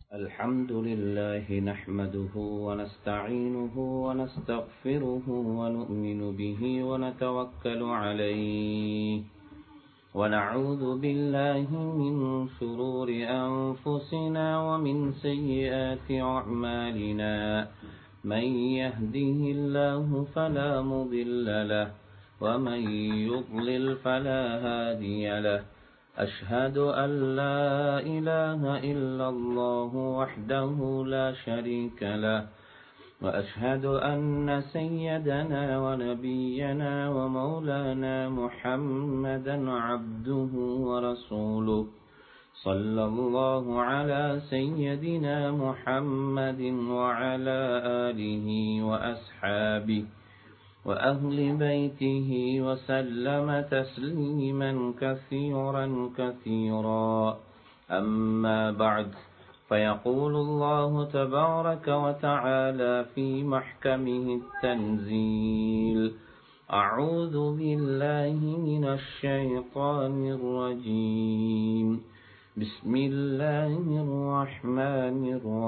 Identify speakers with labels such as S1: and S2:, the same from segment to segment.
S1: الحمد لله نحمده ونستعينه ونستغفره ونؤمن به ونتوكل عليه ونعوذ بالله من شرور أنفسنا ومن سيئات أعمالنا من يهده الله فلا مضل له ومن يضلل فلا هادي له أشهد أن لا إله إلا الله وحده لا شريك له وأشهد أن سيدنا ونبينا ومولانا محمدا عبده ورسوله صلى الله على سيدنا محمد وعلى آله وأصحابه وأهل بيته وسلم تسليما كثيرا كثيرا أما بعد فيقول الله تبارك وتعالى في محكمه التنزيل أعوذ بالله من الشيطان الرجيم بسم الله الرحمن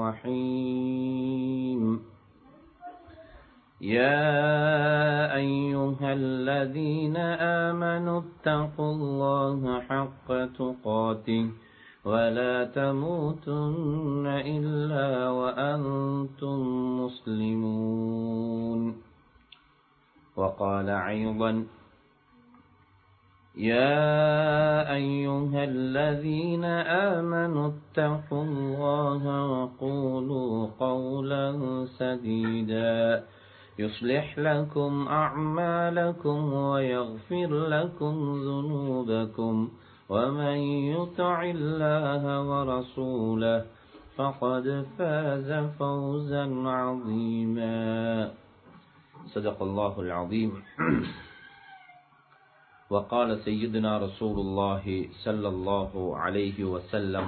S1: الرحيم يا أيها الذين آمنوا اتقوا الله حق تقاته ولا تموتن إلا وأنتم مسلمون وقال أيضا يا أيها الذين آمنوا اتقوا الله وقولوا قولا سديدا يصلح لكم أعمالكم ويغفر لكم ذنوبكم ومن يطع الله ورسوله فقد فاز فوزا عظيما صدق الله العظيم وقال سيدنا رسول الله صلى الله عليه وسلم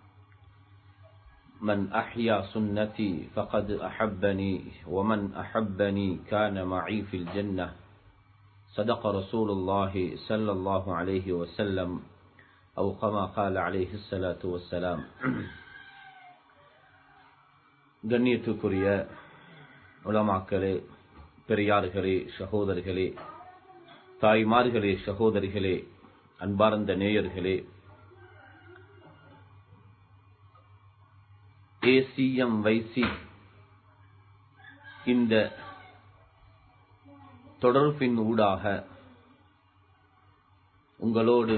S1: من أحيا سنتي فقد أحبني ومن أحبني كان معي في الجنة صدق رسول الله صلى الله عليه وسلم أو كما قال عليه الصلاة والسلام கண்ணியத்துக்குரிய உலமாக்களே பெரியார்களே சகோதரர்களே தாய்மார்களே சகோதரிகளே அன்பார்ந்த நேயர்களே ஏசிஎம் வைசி இந்த தொடர்பின் ஊடாக உங்களோடு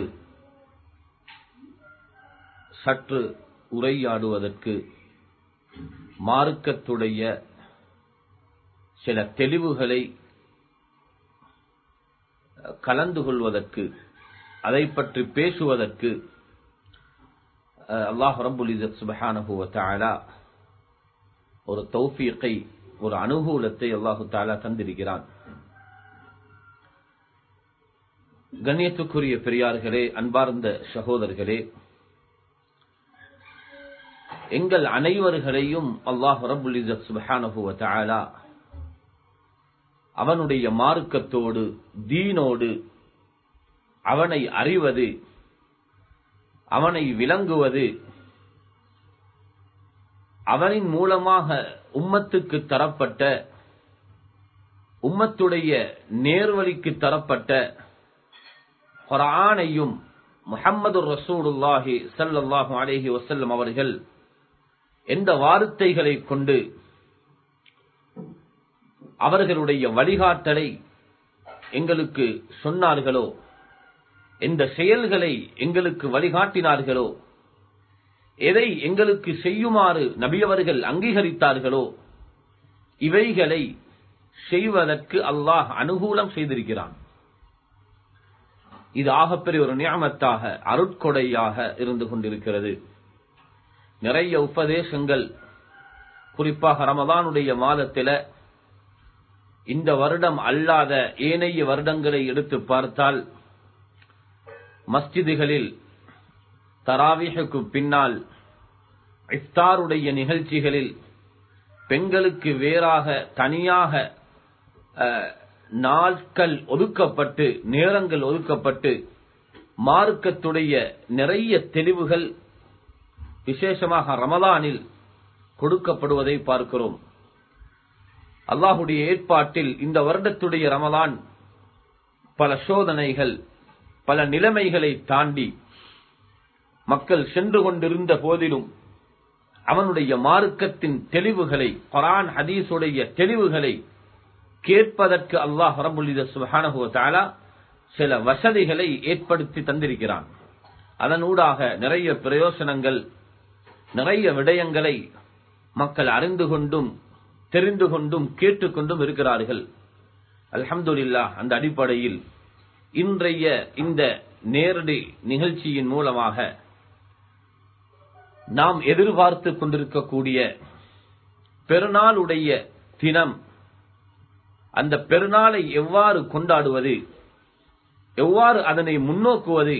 S1: சற்று உரையாடுவதற்கு மார்க்கத்துடைய சில தெளிவுகளை கலந்து கொள்வதற்கு அதை பற்றி பேசுவதற்கு அல்லாஹ் ரபுல் இசத் சுபஹானஹுவ தாலா ஒரு தௌஃபீக்கை ஒரு அனுகூலத்தை அல்லாஹு தாலா தந்திருக்கிறான் கண்ணியத்துக்குரிய பெரியார்களே அன்பார்ந்த சகோதரர்களே எங்கள் அனைவர்களையும் அல்லாஹ் ரபுல் இசத் சுபஹானஹுவ தாலா அவனுடைய மார்க்கத்தோடு தீனோடு அவனை அறிவது அவனை விளங்குவது அவனின் மூலமாக உம்மத்துக்கு தரப்பட்ட உம்மத்துடைய நேர்வழிக்கு தரப்பட்ட குரானையும் முஹம்மது ரசூலுல்லாஹி சல்லாஹு அலேஹி வசல்லம் அவர்கள் எந்த வார்த்தைகளை கொண்டு அவர்களுடைய வழிகாட்டலை எங்களுக்கு சொன்னார்களோ எந்த செயல்களை எங்களுக்கு வழிகாட்டினார்களோ எதை எங்களுக்கு செய்யுமாறு நபியவர்கள் அங்கீகரித்தார்களோ இவைகளை செய்வதற்கு அல்லாஹ் அனுகூலம் செய்திருக்கிறான் இது ஆகப்பெரிய ஒரு நியமத்தாக அருட்கொடையாக இருந்து கொண்டிருக்கிறது நிறைய உபதேசங்கள் குறிப்பாக ரமதானுடைய மாதத்தில இந்த வருடம் அல்லாத ஏனைய வருடங்களை எடுத்து பார்த்தால் மஸ்ஜிதுகளில் தராவிகளுக்கு பின்னால் இஃப்தாருடைய நிகழ்ச்சிகளில் பெண்களுக்கு வேறாக தனியாக நாட்கள் ஒதுக்கப்பட்டு நேரங்கள் ஒதுக்கப்பட்டு மார்க்கத்துடைய நிறைய தெளிவுகள் விசேஷமாக ரமலானில் கொடுக்கப்படுவதை பார்க்கிறோம் அல்லாஹுடைய ஏற்பாட்டில் இந்த வருடத்துடைய ரமலான் பல சோதனைகள் பல நிலைமைகளை தாண்டி மக்கள் சென்று கொண்டிருந்த போதிலும் அவனுடைய மார்க்கத்தின் தெளிவுகளை குரான் ஹதீஸுடைய தெளிவுகளை கேட்பதற்கு அல்லாஹ் ரபுல்லித சுஹானஹு தாலா சில வசதிகளை ஏற்படுத்தி தந்திருக்கிறான் அதனூடாக நிறைய பிரயோசனங்கள் நிறைய விடயங்களை மக்கள் அறிந்து கொண்டும் தெரிந்து கொண்டும் கேட்டுக்கொண்டும் இருக்கிறார்கள் அல்ஹம்துலில்லா அந்த அடிப்படையில் இன்றைய இந்த நேரடி நிகழ்ச்சியின் மூலமாக நாம் எதிர்பார்த்து கொண்டிருக்கக்கூடிய பெருநாளுடைய தினம் அந்த பெருநாளை எவ்வாறு கொண்டாடுவது எவ்வாறு அதனை முன்னோக்குவது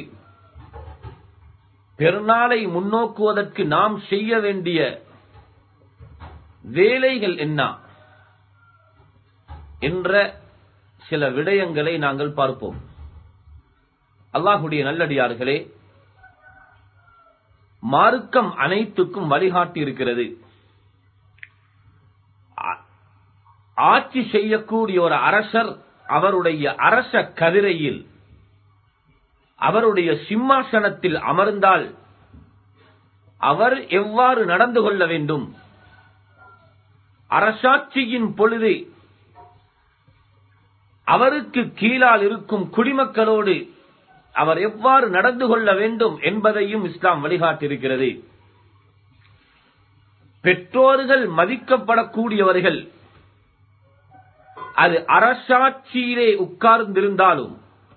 S1: பெருநாளை முன்னோக்குவதற்கு நாம் செய்ய வேண்டிய வேலைகள் என்ன என்ற சில விடயங்களை நாங்கள் பார்ப்போம் அல்லாஹுடைய நல்லடியார்களே மார்க்கம் அனைத்துக்கும் வழிகாட்டி இருக்கிறது ஆட்சி செய்யக்கூடிய ஒரு அரசர் அவருடைய அரச கதிரையில் அவருடைய சிம்மாசனத்தில் அமர்ந்தால் அவர் எவ்வாறு நடந்து கொள்ள வேண்டும் அரசாட்சியின் பொழுது அவருக்கு கீழால் இருக்கும் குடிமக்களோடு அவர் எவ்வாறு நடந்து கொள்ள வேண்டும் என்பதையும் இஸ்லாம் வழிகாட்டியிருக்கிறது பெற்றோர்கள் மதிக்கப்படக்கூடியவர்கள் அது அரசாட்சியிலே உட்கார்ந்திருந்தாலும்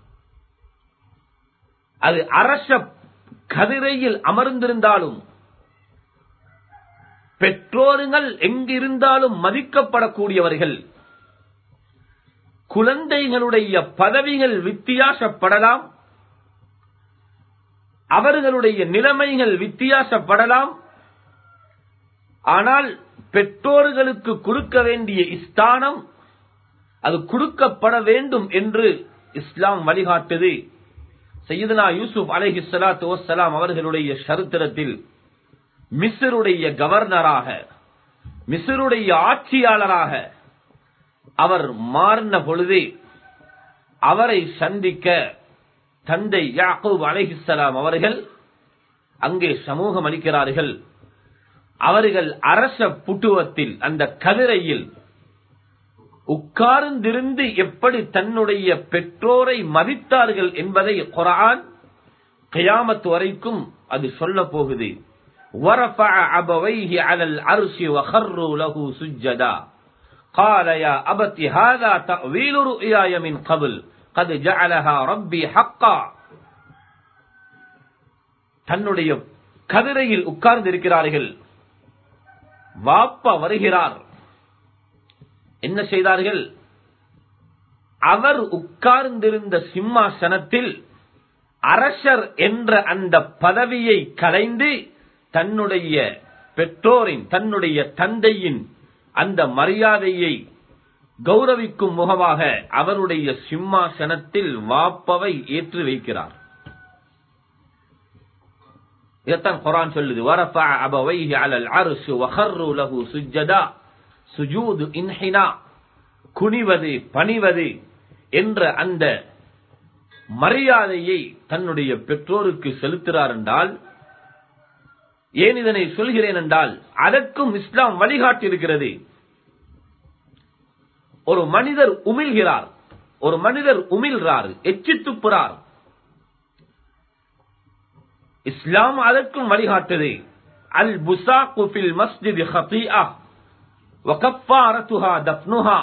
S1: அது அரச கதிரையில் அமர்ந்திருந்தாலும் பெற்றோர்கள் எங்கிருந்தாலும் மதிக்கப்படக்கூடியவர்கள் குழந்தைகளுடைய பதவிகள் வித்தியாசப்படலாம் அவர்களுடைய நிலைமைகள் வித்தியாசப்படலாம் ஆனால் பெற்றோர்களுக்கு கொடுக்க வேண்டிய ஸ்தானம் அது கொடுக்கப்பட வேண்டும் என்று இஸ்லாம் வழிகாட்டுது சையதுனா யூசுப் அலஹி சலாத்து வசலாம் அவர்களுடைய சரித்திரத்தில் மிஸ்ருடைய கவர்னராக மிஸ்ருடைய ஆட்சியாளராக அவர் மாறின பொழுது அவரை சந்திக்க தந்தை யாக்கூப் அலைஹிஸ்ஸலாம் அவர்கள் அங்கே சமூகம் அளிக்கிறார்கள் அவர்கள் அரச புட்டுவத்தில் அந்த கதிரையில் உட்கார்ந்திருந்து எப்படி தன்னுடைய பெற்றோரை மதித்தார்கள் என்பதை குரான் கியாமத் வரைக்கும் அது சொல்ல போகுது ورفع أبويه على العرش وخروا له سجدا قال يا أبت هذا تأويل رؤياي من قبل قد جعلها ربي حقا தன்னுடைய கதிரையில் உட்கார்ந்து இருக்கிறார்கள் வாப்பா வருகிறார் என்ன செய்தார்கள் அவர் உட்கார்ந்திருந்த சிம்மாசனத்தில் அரசர் என்ற அந்த பதவியை கலைந்து தன்னுடைய பெற்றோரின் தன்னுடைய தந்தையின் அந்த மரியாதையை கௌரவிக்கும் முகமாக அவருடைய சிம்மாசனத்தில் வாப்பவை ஏற்றி வைக்கிறார் இதைத்தான் குரான் சொல்லுது வரஃபா அபவைஹி அலல் அர்ஷு வஹர்ரு லஹு சுஜ்ஜதா சுஜூது இன்ஹினா குனிவது பணிவது என்ற அந்த மரியாதையை தன்னுடைய பெற்றோருக்கு செலுத்துகிறார் என்றால் ஏன் இதனை சொல்கிறேன் என்றால் அதற்கும் இஸ்லாம் வழிகாட்டியிருக்கிறது ஒரு மனிதர் உமிழ்கிறார் ஒரு மனிதர் உமிழ்றார் எச்சி துப்புறார் இஸ்லாம் அதற்கும் வழிகாட்டுது அல் புசாக்கு ஃபில் மஸ்ஜித் ஹதீஆ வகஃபாரத்துஹா தஃப்னுஹா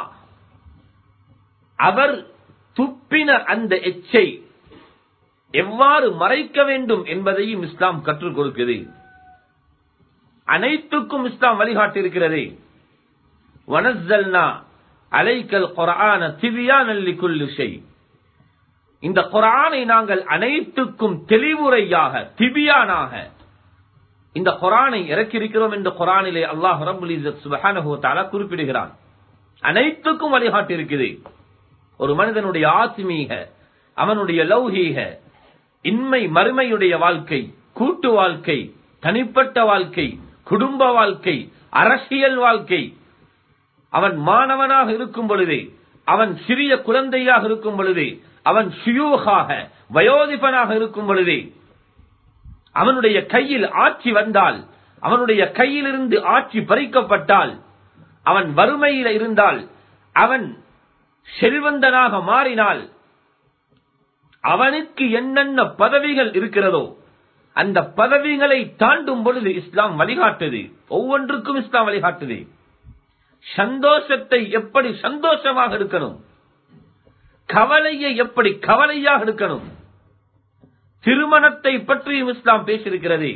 S1: அவர் துப்பின அந்த எச்சை எவ்வாறு மறைக்க வேண்டும் என்பதையும் இஸ்லாம் கற்றுக் கொடுக்குது அனைத்துக்கும் இஸ்லாம் வழிகாட்டியிருக்கிறது வனஸ்ஸல்னா அலைக்கல் குர்ஆன திவ்யானல் லிகுல்லி ஷை இந்த குர்ஆனை நாங்கள் அனைத்துக்கும் தெளிவுரையாக திபியானாக இந்த குர்ஆனை இறக்கியிருக்கிறோம் என்று குர்ஆனிலே அல்லாஹ் ரப்பல் இஸ்ஸத் சுப்ஹானஹு வ தஆலா குறிப்பிடுகிறான் அனைத்துக்கும் வழிகாட்டி இருக்குது ஒரு மனிதனுடைய ஆத்மீக அவனுடைய லௌகீக இன்மை மறுமையுடைய வாழ்க்கை கூட்டு வாழ்க்கை தனிப்பட்ட வாழ்க்கை குடும்ப வாழ்க்கை அரசியல் வாழ்க்கை அவன் மாணவனாக இருக்கும் பொழுதே அவன் சிறிய குழந்தையாக இருக்கும் பொழுதே அவன் சுயூகாக வயோதிபனாக இருக்கும் பொழுதே அவனுடைய கையில் ஆட்சி வந்தால் அவனுடைய கையிலிருந்து ஆட்சி பறிக்கப்பட்டால் அவன் வறுமையில் இருந்தால் அவன் செல்வந்தனாக மாறினால் அவனுக்கு என்னென்ன பதவிகள் இருக்கிறதோ அந்த பதவிகளை தாண்டும் பொழுது இஸ்லாம் வழிகாட்டுது ஒவ்வொன்றுக்கும் இஸ்லாம் வழிகாட்டுது சந்தோஷத்தை எப்படி சந்தோஷமாக இருக்கணும் கவலையை எப்படி கவலையாக இருக்கணும் திருமணத்தை பற்றியும் இஸ்லாம் பேசியிருக்கிறது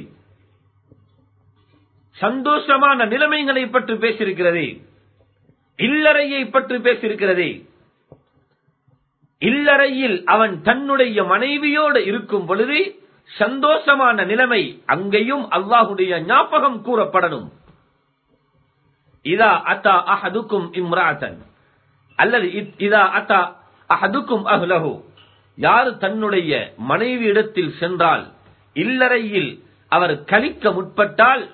S1: சந்தோஷமான நிலைமைகளை பற்றி பேசியிருக்கிறது இல்லறையை பற்றி பேசியிருக்கிறது இல்லறையில் அவன் தன்னுடைய மனைவியோடு இருக்கும் பொழுது சந்தோஷமான நிலைமை அங்கேயும் அல்லாஹுடைய ஞாபகம் கூறப்படணும் இதா அத்தா அஹதுக்கும் இம்ராத்தன் அல்லது இதா அத்தா அஹதுக்கும் அஹ்லஹு யார் தன்னுடைய மனைவி இடத்தில் சென்றால் இல்லறையில் அவர் கழிக்க முற்பட்டால்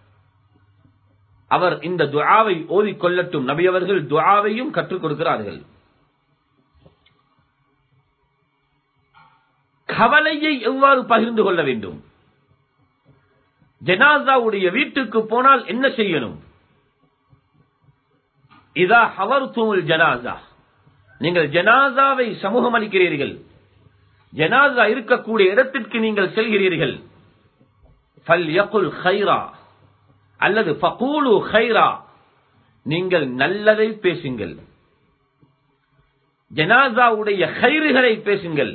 S1: அவர் இந்த துஆவை ஓதிக்கொள்ளட்டும் நபி அவர்கள் துஆவையும் கற்றுக் கொடுக்கிறார்கள் கவலையை எவ்வாறு பகிர்ந்து கொள்ள வேண்டும் ஜனாசாவுடைய வீட்டுக்கு போனால் என்ன செய்யணும் இதா ஹவர் தூள் ஜனாசா நீங்கள் ஜனாசாவை சமூகம் அளிக்கிறீர்கள் ஜனாசா இருக்கக்கூடிய இடத்திற்கு நீங்கள் செல்கிறீர்கள் ஃபல் யகுல் ஹைரா அல்லது ஃபகூலு ஹைரா நீங்கள் நல்லதை பேசுங்கள் ஜனாசாவுடைய ஹைறுகளை பேசுங்கள்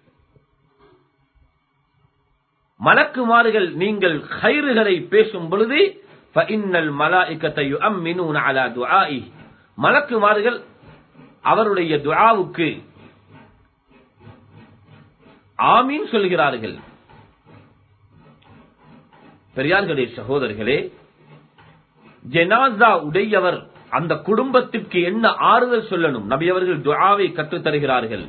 S1: மலக்குமார்கள் நீங்கள் ஹைறுகளை பேசும் பொழுது ஃபஇன்னல் மலாயிகத்தை யுஅம்மினூன அலா துஆஇ மலக்குமார்கள் அவருடைய துஆவுக்கு ஆமீன் சொல்கிறார்கள் பெரியார்களே சகோதரர்களே ஜெனாசா உடையவர் அந்த குடும்பத்திற்கு என்ன ஆறுதல் சொல்லணும் நபி அவர்கள் துஆவை கற்றுத் தருகிறார்கள்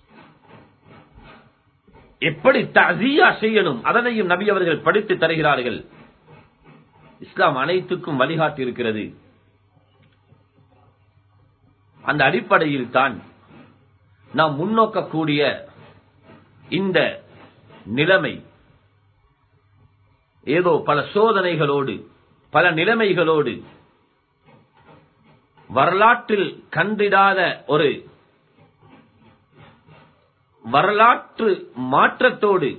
S1: எப்படி தசியா செய்யணும் அதனையும் நபி அவர்கள் படித்து தருகிறார்கள் இஸ்லாம் அனைத்துக்கும் வழிகாட்டி இருக்கிறது அந்த அடிப்படையில் தான் நாம் முன்னோக்கக்கூடிய இந்த நிலைமை ஏதோ பல சோதனைகளோடு பல நிலைமைகளோடு வரலாற்றில் கண்டிடாத ஒரு வரலாற்று மாற்றத்தோடு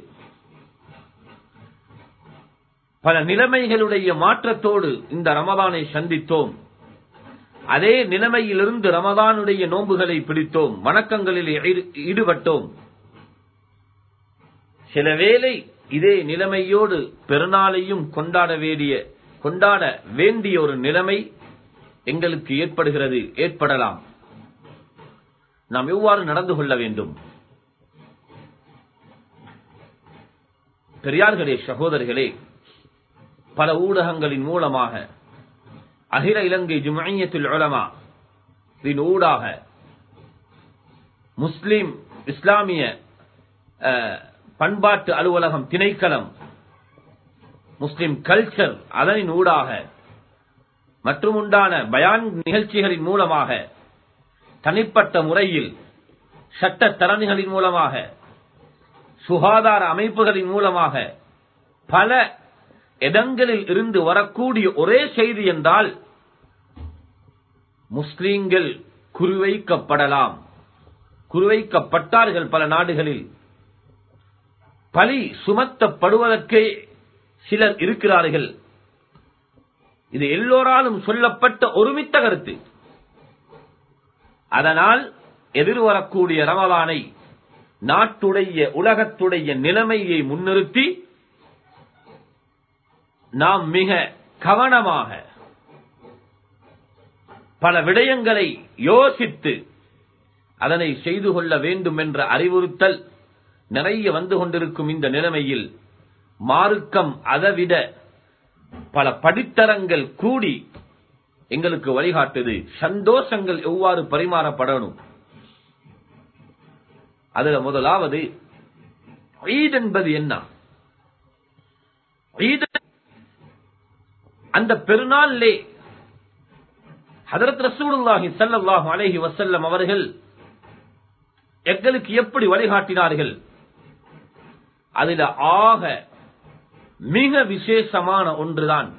S1: பல நிலைமைகளுடைய மாற்றத்தோடு இந்த ரமதானை சந்தித்தோம் அதே நிலைமையிலிருந்து ரமதானுடைய நோன்புகளை பிடித்தோம் வணக்கங்களில் ஈடுபட்டோம் சில வேளை இதே நிலைமையோடு பெருநாளையும் கொண்டாட வேண்டிய கொண்டாட வேண்டிய ஒரு நிலைமை எங்களுக்கு ஏற்படுகிறது ஏற்படலாம் நாம் எவ்வாறு நடந்து கொள்ள வேண்டும் பெரியார்களே சகோதரர்களே பல ஊடகங்களின் மூலமாக அகில இலங்கை ஜுமையத்துல் உலமா இதன் ஊடாக முஸ்லிம் இஸ்லாமிய பண்பாட்டு அலுவலகம் திணைக்களம் முஸ்லிம் கல்ச்சர் அதனின் ஊடாக மற்றும் உண்டான பயான் நிகழ்ச்சிகளின் மூலமாக தனிப்பட்ட முறையில் சட்ட தரணிகளின் மூலமாக சுகாதார அமைப்புகளின் மூலமாக பல இடங்களில் இருந்து வரக்கூடிய ஒரே செய்தி என்றால் முஸ்லீம்கள் குறிவைக்கப்படலாம் குறிவைக்கப்பட்டார்கள் பல நாடுகளில் பலி சுமத்தப்படுவதற்கே சிலர் இருக்கிறார்கள் இது எல்லோராலும் சொல்லப்பட்ட ஒருமித்த கருத்து அதனால் எதிர்வரக்கூடிய ரமலானை நாட்டுடைய உலகத்துடைய நிலைமையை முன்னிறுத்தி நாம் மிக கவனமாக பல விடயங்களை யோசித்து அதனை செய்து கொள்ள வேண்டும் என்ற அறிவுறுத்தல் நிறைய வந்து கொண்டிருக்கும் இந்த நிலைமையில் மார்க்கம் அதைவிட பல படித்தரங்கள் கூடி எங்களுக்கு வழிகாட்டுது சந்தோஷங்கள் எவ்வாறு பரிமாறப்படணும் அதுல முதலாவது ஈத் என்பது என்ன ஈத் அந்த பெருநாளிலே ஹதரத் ரசூலுல்லாஹி ஸல்லல்லாஹு அலைஹி வஸல்லம் அவர்கள் எங்களுக்கு எப்படி வழிகாட்டினார்கள் அதுல ஆக மிக விசேஷமான ஒன்றுதான்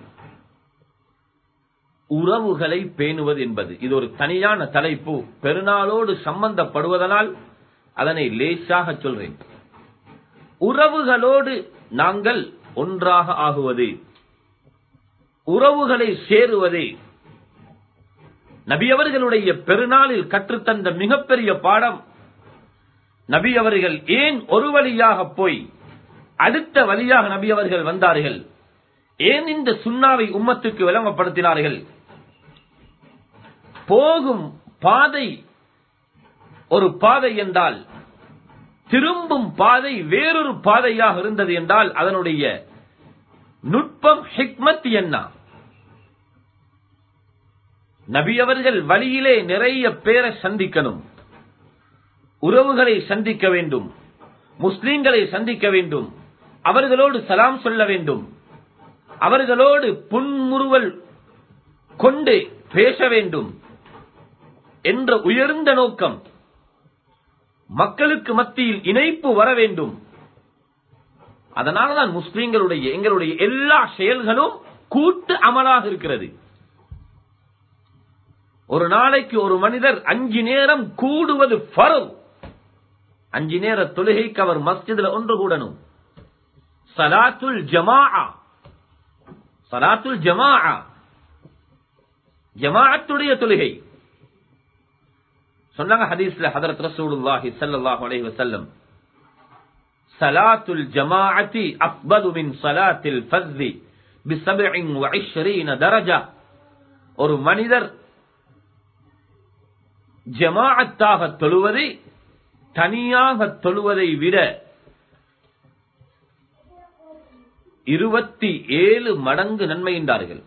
S1: உறவுகளை பேணுவது என்பது இது ஒரு தனியான தலைப்பு பெருநாளோடு சம்பந்தப்படுவதனால் அதனை லேசாக சொல்றேன் உறவுகளோடு நாங்கள் ஒன்றாக ஆகுவது உறவுகளை சேருவது நபி அவர்களுடைய பெருநாளில் கற்றுத்தந்த மிகப்பெரிய பாடம் நபி அவர்கள் ஏன் ஒரு வழியாக போய் அடுத்த வழியாக நபி அவர்கள் வந்தார்கள் ஏன் இந்த சுண்ணாவை உம்மத்துக்கு விளங்கப்படுத்தினார்கள் போகும் பாதை ஒரு பாதை என்றால் திரும்பும் பாதை வேறொரு பாதையாக இருந்தது என்றால் அதனுடைய நுட்பம் ஹிக்மத் என்ன நபி அவர்கள் வழியிலே நிறைய பேரை சந்திக்கணும் உறவுகளை சந்திக்க வேண்டும் முஸ்லிம்களை சந்திக்க வேண்டும் அவர்களோடு சலாம் சொல்ல வேண்டும் அவர்களோடு புன்முறுவல் கொண்டு பேச வேண்டும் என்ற உயர்ந்த நோக்கம் மக்களுக்கு மத்தியில் இணைப்பு வர வேண்டும் அதனாலதான் முஸ்லிம்களுடைய எங்களுடைய எல்லா செயல்களும் கூட்டு அமலாக இருக்கிறது ஒரு நாளைக்கு ஒரு மனிதர் அஞ்சு நேரம் கூடுவது ஃபரல் அஞ்சு நேர தொழுகைக்கு அவர் மஸ்ஜிதுல ஒன்று கூடணும் சலாத்துல் ஜமா சலாத்துல் ஜமா ஜமாஅத்துடைய தொழுகை சொன்னாங்க ஹதீஸ்ல ஹதரத் ரசூலுல்லாஹி ஸல்லல்லாஹு அலைஹி வஸல்லம் சலாத்துல் ஜமாஅத்தி அஃபது மின் ஸலாத்தில் ஃபஸ்தி பி 27 தரஜா ஒரு மனிதர் ஜமாஅத்தாக தொழுவது தனியாக தொழுவதை விட இருபத்தி ஏழு மடங்கு நன்மை என்றார்கள்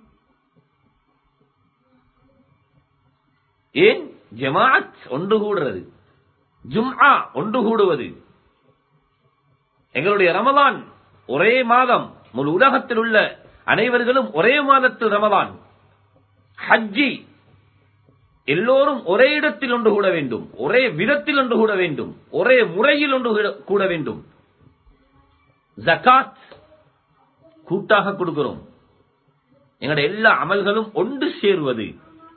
S1: ஏன் ஜமாத் ஒன்று கூடுறது ஜும்ஆ ஒன்று கூடுவது எங்களுடைய ரமலான் ஒரே மாதம் முழு உலகத்தில் உள்ள அனைவர்களும் ஒரே மாதத்தில் ரமலான் ஹஜ்ஜி எல்லோரும் ஒரே இடத்தில் ஒன்று கூட வேண்டும் ஒரே விதத்தில் ஒன்று கூட வேண்டும் ஒரே முறையில் ஒன்று கூட- கூட வேண்டும் ஜகாத் கூட்டாக கொடுக்கிறோம் எங்களுடைய எல்லா அமல்களும் ஒன்று சேருவது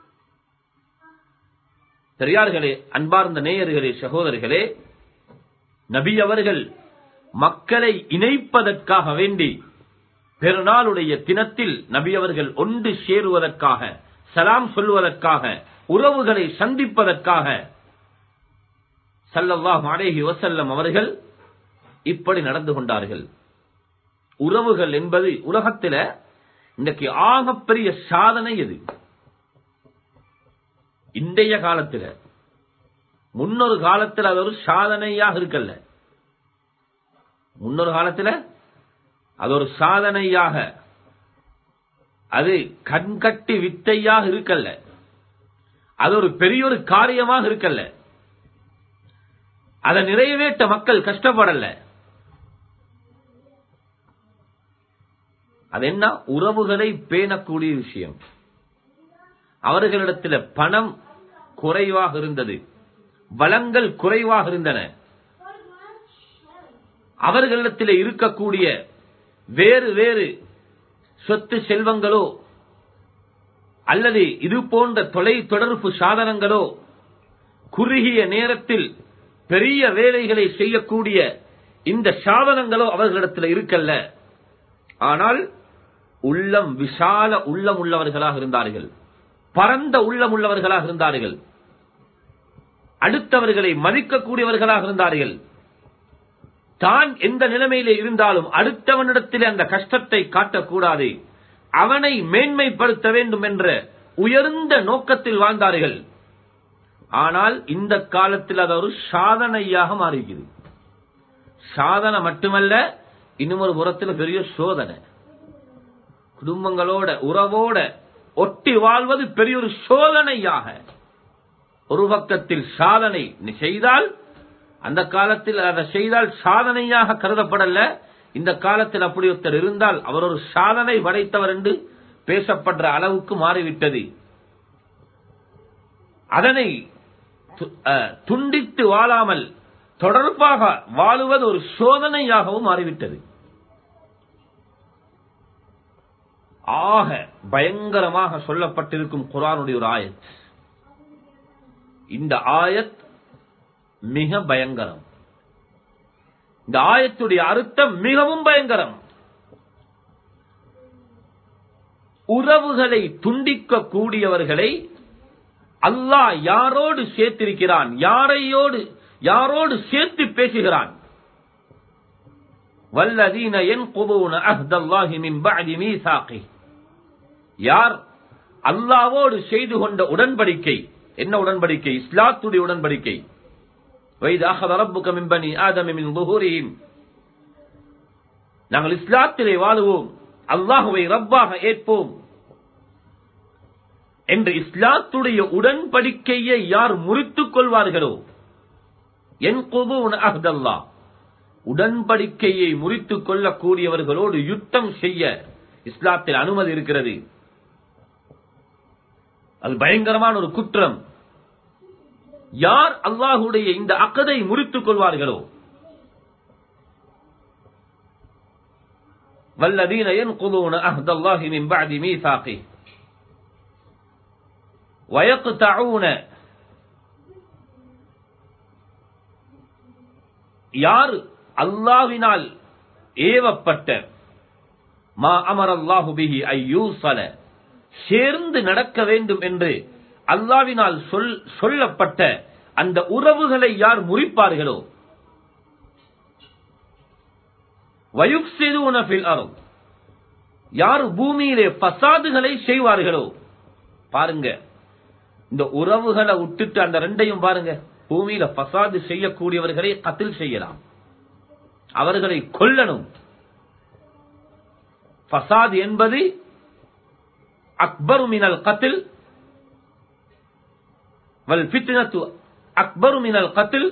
S1: பெரியார்களே அன்பார்ந்த நேயர்களே சகோதரர்களே நபி அவர்கள் மக்களை இணைப்பதற்காக வேண்டி பெருநாளுடைய தினத்தில் நபி அவர்கள் ஒன்று சேருவதற்காக சலாம் சொல்வதற்காக உறவுகளை சந்திப்பதற்காக ஸல்லல்லாஹு அலைஹி வஸல்லம் அவர்கள் இப்படி நடந்து கொண்டார்கள் உறவுகள் என்பது உலகத்தில இன்றைக்கு ஆகப்பெரிய சாதனை எது இன்றைய காலத்தில் முன்னொரு காலத்தில் அது ஒரு சாதனையாக இருக்கல்ல முன்னொரு காலத்தில் அது ஒரு சாதனையாக அது கண்கட்டி வித்தையாக இருக்கல்ல அது ஒரு பெரிய ஒரு காரியமாக இருக்கல்ல அதை நிறைவேற்ற மக்கள் கஷ்டப்படல அது என்ன உறவுகளை பேணக்கூடிய விஷயம் அவர்களிடத்தில் பணம் குறைவாக இருந்தது வளங்கள் குறைவாக இருந்தன அவர்களிடத்தில் இருக்கக்கூடிய வேறு வேறு சொத்து செல்வங்களோ அல்லது இது போன்ற தொலை தொடர்பு சாதனங்களோ குறுகிய நேரத்தில் பெரிய வேலைகளை செய்யக்கூடிய இந்த சாதனங்களோ அவர்களிடத்தில் இருக்கல்ல ஆனால் உள்ளம் விசால உள்ளம் உள்ளவர்களாக இருந்தார்கள் பரந்த உள்ளம் உள்ளவர்களாக இருந்தார்கள் அடுத்தவர்களை மதிக்கக்கூடியவர்களாக இருந்தார்கள் தான் எந்த நிலைமையிலே இருந்தாலும் அடுத்தவனிடத்தில் அந்த கஷ்டத்தை காட்டக்கூடாது அவனை மேன்மைப்படுத்த வேண்டும் என்ற உயர்ந்த நோக்கத்தில் வாழ்ந்தார்கள் ஆனால் இந்த காலத்தில் அது ஒரு சாதனையாக மாறிக்கிறது சாதனை மட்டுமல்ல இன்னும் ஒரு புறத்தில் பெரிய சோதனை குடும்பங்களோட உறவோட ஒட்டி வாழ்வது பெரிய ஒரு சோதனையாக ஒரு பக்கத்தில் சாதனை நீ செய்தால் அந்த காலத்தில் அதை செய்தால் சாதனையாக கருதப்படல இந்த காலத்தில் அப்படி ஒருத்தர் இருந்தால் அவர் ஒரு சாதனை படைத்தவர் என்று பேசப்படுற அளவுக்கு மாறிவிட்டது அதனை து- அஹ், துண்டித்து வாழாமல் தொடர்பாக வாழுவது ஒரு சோதனையாகவும் மாறிவிட்டது ஆக பயங்கரமாக சொல்லப்பட்டிருக்கும் குரானுடைய ஒரு ஆயத் இந்த ஆயத் மிக பயங்கரம் இந்த ஆயத்துடைய அர்த்தம் மிகவும் பயங்கரம் உறவுகளை துண்டிக்க கூடியவர்களை அல்லாஹ் யாரோடு சேர்த்திருக்கிறான் யாரையோடு யாரோடு சேர்த்து பேசுகிறான் வல்லதீன ينقضون عهد الله من بعد ميثاقه யார் அல்லாவோடு செய்து கொண்ட உடன்படிக்கை என்ன உடன்படிக்கை இஸ்லாத்துடைய உடன்படிக்கை வைது அகத ரப்புக மின் பனி ஆதம மின் ظهورهم நாங்கள் இஸ்லாத்திலே வாழுவோம் அல்லாஹுவை ரப்பாக ஏற்போம் என்று இஸ்லாத்துடைய உடன்படிக்கையை யார் முறித்துக் கொள்வார்களோ என் அஹ்தல்லா உடன்படிக்கையை முறித்துக் கொள்ளக்கூடியவர்களோடு யுத்தம் செய்ய இஸ்லாத்தில் அனுமதி இருக்கிறது அது பயங்கரமான ஒரு குற்றம் யார் அல்லாஹுடைய இந்த அக்கதை முறித்துக் கொள்வார்களோ والذين ينقضون عهد الله من بعد ميثاقه ويقطعون யார் அல்லாவினால் ஏவப்பட்ட மா அமர் அல்லாஹு பிஹி ஐயூசல சேர்ந்து நடக்க வேண்டும் என்று அல்லாவினால் சொல் சொல்லப்பட்ட அந்த உறவுகளை யார் முறிப்பார்களோ வயுப்சிதூன ஃபில் அருள் யார் பூமியிலே பசாதுகளை செய்வார்களோ பாருங்க இந்த உறவுகளை விட்டுட்டு அந்த ரெண்டையும் பாருங்க பூமியில பசாது செய்யக்கூடியவர்களை கத்தில் செய்யலாம் அவர்களை கொல்லணும் பசாது என்பது அக்பரு மினல் கத்தில் வல் ஃபித்னத்து அக்பரு மினல் கத்தில்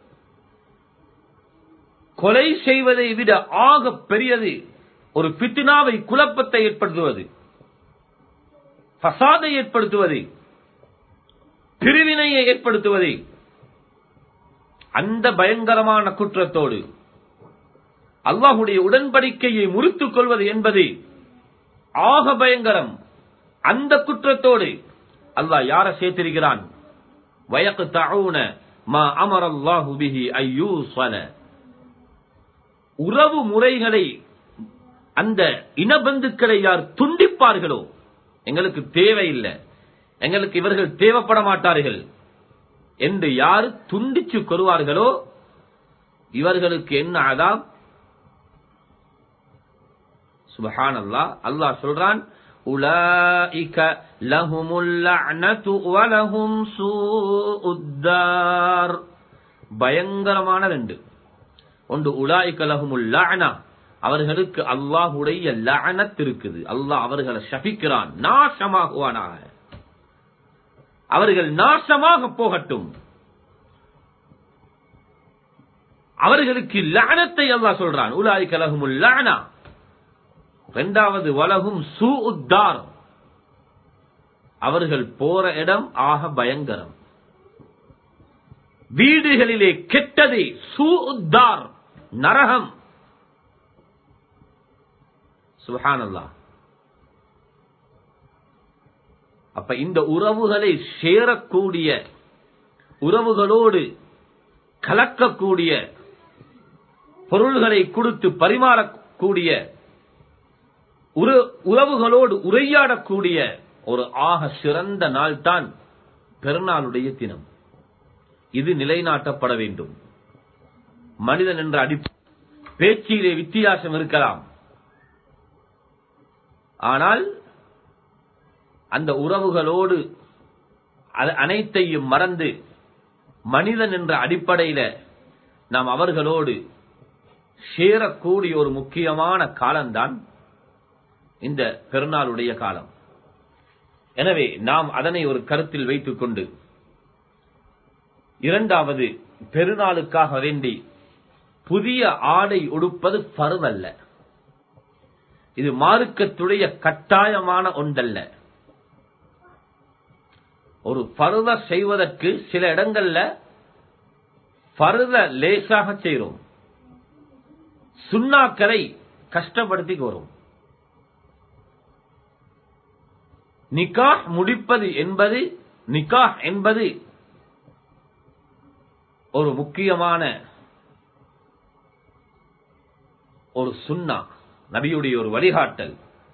S1: கொலை செய்வதை விட ஆக பெரியது ஒரு பித்னாவை குழப்பத்தை ஏற்படுத்துவது பசாதை ஏற்படுத்துவது பிரிவினையை ஏற்படுத்துவது அந்த பயங்கரமான குற்றத்தோடு அல்லாஹுடைய உடன்படிக்கையை முறித்துக் கொள்வது என்பது ஆக பயங்கரம் அந்த குற்றத்தோடு அல்லாஹ் யார சேர்த்திருக்கிறான் வயக்கு தவுன மா அமர் அல்லாஹு பிஹி ஐயூசன உறவு முறைகளை அந்த இனபந்துக்களை யார் துண்டிப்பார்களோ எங்களுக்கு தேவையில்லை எங்களுக்கு இவர்கள் தேவைப்பட மாட்டார்கள் என்று யார் துண்டிச்சு கொள்வார்களோ இவர்களுக்கு என்ன அதாம் சுபஹான் அல்லாஹ் அல்லாஹ் சொல்றான் உலாஇக லஹுமுல் லஅனது வலஹும் சூஉத்தார் பயங்கரமான ரெண்டு ஒன்று உலாஇக லஹுமுல் லஅனா அவர்களுக்கு அல்லாஹுடைய லஅனத் இருக்குது அல்லாஹ் அவர்களை ஷபிக்கிறான் நாசமாகுவானாக அவர்கள் நாசமாக போகட்டும் அவர்களுக்கு லஅனத்தை அல்லாஹ் சொல்றான் உலாய் கலகுமுல் லஅனா இரண்டாவது வலகும் சூ உத்தார் அவர்கள் போற இடம் ஆக பயங்கரம் வீடுகளிலே கெட்டது சூ உத்தார் நரகம் சுஹானல்லாஹ் அப்ப இந்த உறவுகளை சேரக்கூடிய உறவுகளோடு கலக்கக்கூடிய பொருள்களை கொடுத்து பரிமாறக்கூடிய உற- உறவுகளோடு உரையாடக்கூடிய ஒரு ஆக சிறந்த நாள் தான் பெருநாளுடைய தினம் இது நிலைநாட்டப்பட வேண்டும் மனிதன் என்ற அடி பேச்சிலே வித்தியாசம் இருக்கலாம் ஆனால் அந்த உறவுகளோடு அது அனைத்தையும் மறந்து மனிதன் என்ற அடிப்படையில நாம் அவர்களோடு சேரக்கூடிய ஒரு முக்கியமான காலம்தான் இந்த பெருநாளுடைய காலம் எனவே நாம் அதனை ஒரு கருத்தில் வைத்துக் கொண்டு இரண்டாவது பெருநாளுக்காக வேண்டி புதிய ஆடை உடுப்பது பருவல்ல இது மார்க்கத்துடைய கட்டாயமான ஒன்றல்ல ஒரு பருத செய்வதற்கு சில இடங்கள்ல பருத லேசாக செய்கிறோம் சுண்ணாக்களை கஷ்டப்படுத்தி வரும் நிக்காஹ் முடிப்பது என்பது நிக்காஹ் என்பது ஒரு முக்கியமான ஒரு சுண்ணா நபியுடைய ஒரு வழிகாட்டல்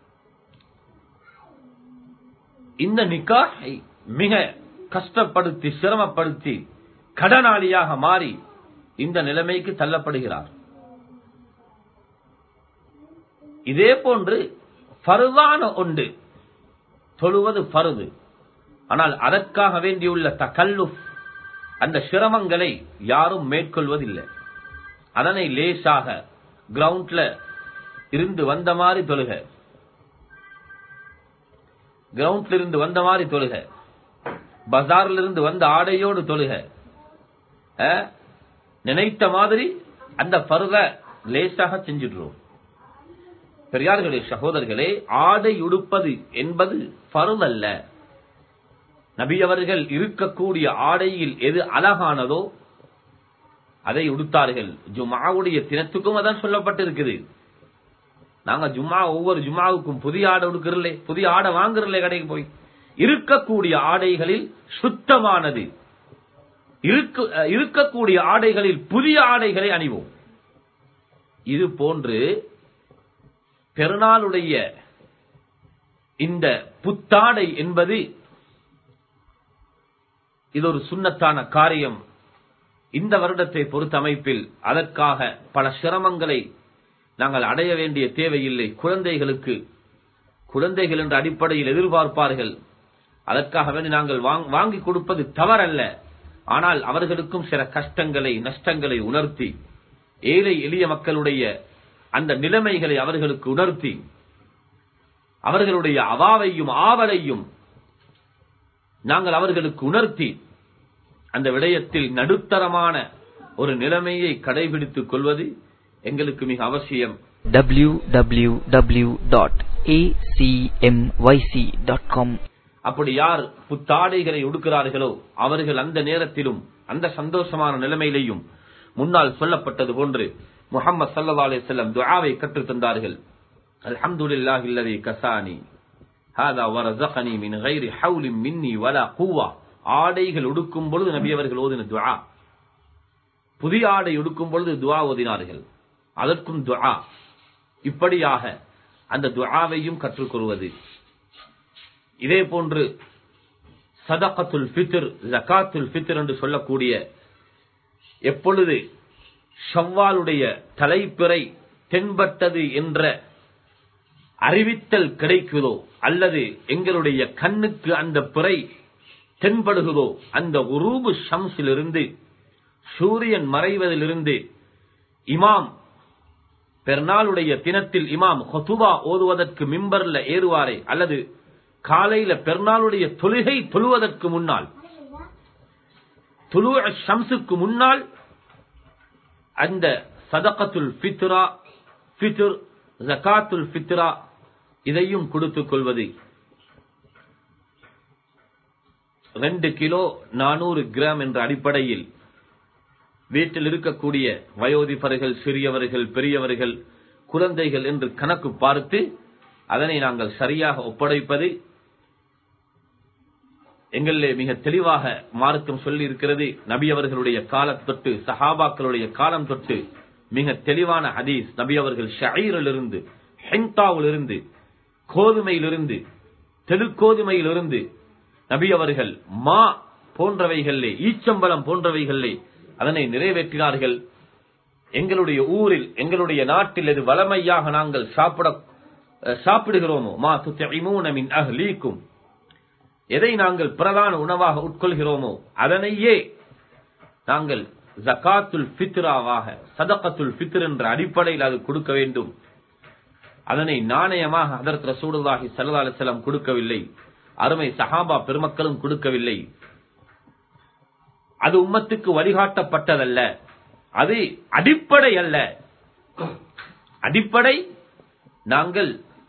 S1: இந்த நிக்காஹை மிக கஷ்டப்படுத்தி சிரமப்படுத்தி கடனாளியாக மாறி இந்த நிலைமைக்கு தள்ளப்படுகிறார் இதே போன்று பருதான ஒன்று தொழுவது பருது ஆனால் அதற்காக வேண்டியுள்ள தகல்லு அந்த சிரமங்களை யாரும் மேற்கொள்வதில்லை அதனை லேசாக கிரவுண்ட்ல இருந்து வந்த மாதிரி தொழுக கிரவுண்ட்ல இருந்து வந்த மாதிரி தொழுக பஜார்ல இருந்து வந்த ஆடையோடு தொழுக அஹ், நினைத்த மாதிரி அந்த பருவ லேசாக செஞ்சிடுறோம் பெரியார்களே சகோதரர்களே ஆடை உடுப்பது என்பது பருவல்ல நபி அவர்கள் இருக்கக்கூடிய ஆடையில் எது அழகானதோ அதை உடுத்தார்கள் ஜுமாவுடைய தினத்துக்கும் அதான் சொல்லப்பட்டிருக்குது நாங்க ஜும்மா ஒவ்வொரு ஜும்மாவுக்கும் புதிய ஆடை உடுக்கிறல்லே புதிய ஆடை வாங்குறல்லே கடைக்கு போய் இருக்கக்கூடிய ஆடைகளில் சுத்தமானது இருக்கு- அஹ், இருக்கக்கூடிய ஆடைகளில் புதிய ஆடைகளை அணிவோம் இது போன்று பெருநாளுடைய இந்த புத்தாடை என்பது இது ஒரு சுண்ணத்தான காரியம் இந்த வருடத்தை பொறுத்த அமைப்பில் அதற்காக பல சிரமங்களை நாங்கள் அடைய வேண்டிய தேவையில்லை குழந்தைகளுக்கு குழந்தைகள் என்ற அடிப்படையில் எதிர்பார்ப்பார்கள் அதற்காக வேண்டி நாங்கள் வாங்- வாங்கி கொடுப்பது தவறல்ல ஆனால் அவர்களுக்கும் சில கஷ்டங்களை நஷ்டங்களை உணர்த்தி ஏழை எளிய மக்களுடைய அந்த நிலைமைகளை அவர்களுக்கு உணர்த்தி அவர்களுடைய அவாவையும் ஆவலையும் நாங்கள் அவர்களுக்கு உணர்த்தி அந்த விடயத்தில் நடுத்தரமான ஒரு நிலைமையை கடைபிடித்துக் கொள்வது எங்களுக்கு மிக அவசியம்
S2: www.acmyc.com
S1: அப்படி யார் புத்தாடைகளை உடுக்கிறார்களோ அவர்கள் அந்த நேரத்திலும் அந்த சந்தோஷமான நிலைமையிலையும் முன்னால் சொல்லப்பட்டது போன்று முஹம்மது ஸல்லல்லாஹு அலைஹி வஸல்லம் துஆவை கற்றுத் தந்தார்கள் அல்ஹம்துலில்லாஹி அல்லதி கசானி ஹாதா வரஸகனி மின் கைரி ஹவுலின் மின்னி வலா குவா ஆடைகள் உடுக்கும் பொழுது நபி அவர்கள் ஓதின துஆ புதிய ஆடை உடுக்கும் பொழுது துஆ ஓதினார்கள் அதற்கும் துஆ இப்படியாக அந்த துஆவையும் கற்றுக்கொள்வது இதே போன்று சதகத்துல் ஃபித்ர் ஜகாத்துல் ஃபித்ர் என்று சொல்லக்கூடிய எப்பொழுது ஷவ்வாலுடைய தலைப்பிறை தென்பட்டது என்ற அறிவித்தல் கிடைக்குதோ அல்லது எங்களுடைய கண்ணுக்கு அந்த பிறை தென்படுகிறதோ அந்த உரூபு ஷம்ஸிலிருந்து சூரியன் மறைவதிலிருந்து இமாம் பெருநாளுடைய தினத்தில் இமாம் ஹொத்துபா ஓதுவதற்கு மிம்பர்ல ஏறுவாரே அல்லது காலையில பெருநாளுடைய தொழுகை தொழுவதற்கு முன்னால் துலு ஷம்சுக்கு முன்னால் அந்த சதகத்துல் ஃபித்ரா ஃபித்ர் ஜகாத்துல் ஃபித்ரா இதையும் கொடுத்துக் கொள்வது ரெண்டு கிலோ நானூறு கிராம் என்ற அடிப்படையில் வீட்டில் இருக்கக்கூடிய வயோதிபர்கள் சிறியவர்கள் பெரியவர்கள் குழந்தைகள் என்று கணக்கு பார்த்து அதனை நாங்கள் சரியாக ஒப்படைப்பது எங்களிலே மிக தெளிவாக மார்க்கம் சொல்லி இருக்கிறது நபி அவர்களுடைய காலம் தொட்டு சஹாபாக்களுடைய காலம் தொட்டு மிக தெளிவான ஹதீஸ் நபி அவர்கள் ஷயீரிலிருந்து ஹென்தாவிலிருந்து கோதுமையிலிருந்து தெலுக்கோதுமையிலிருந்து நபி அவர்கள் மா போன்றவைகளிலே ஈச்சம்பலம் போன்றவைகளிலே அதனை நிறைவேற்றினார்கள் எங்களுடைய ஊரில் எங்களுடைய நாட்டில் எது வளமையாக நாங்கள் சாப்பிட அஹ், சாப்பிடுகிறோமோ மா துத்தைமூன மின் அஹ்லீக்கும் எதை நாங்கள் பிரதான உணவாக உட்கொள்கிறோமோ அதனையே நாங்கள் ஜகாத்துல் ஃபித்ராவாக சதகத்துல் ஃபித்ர் என்ற அடிப்படையில் அது கொடுக்க வேண்டும் அதனை நாணயமாக ஹதரத் ரசூலுல்லாஹி ஸல்லல்லாஹு அலைஹி வஸல்லம் கொடுக்கவில்லை அருமை சஹாபா பெருமக்களும் கொடுக்கவில்லை அது உம்மத்துக்கு வழிகாட்டப்பட்டதல்ல அது அடிப்படை அல்ல அடிப்படை நாங்கள்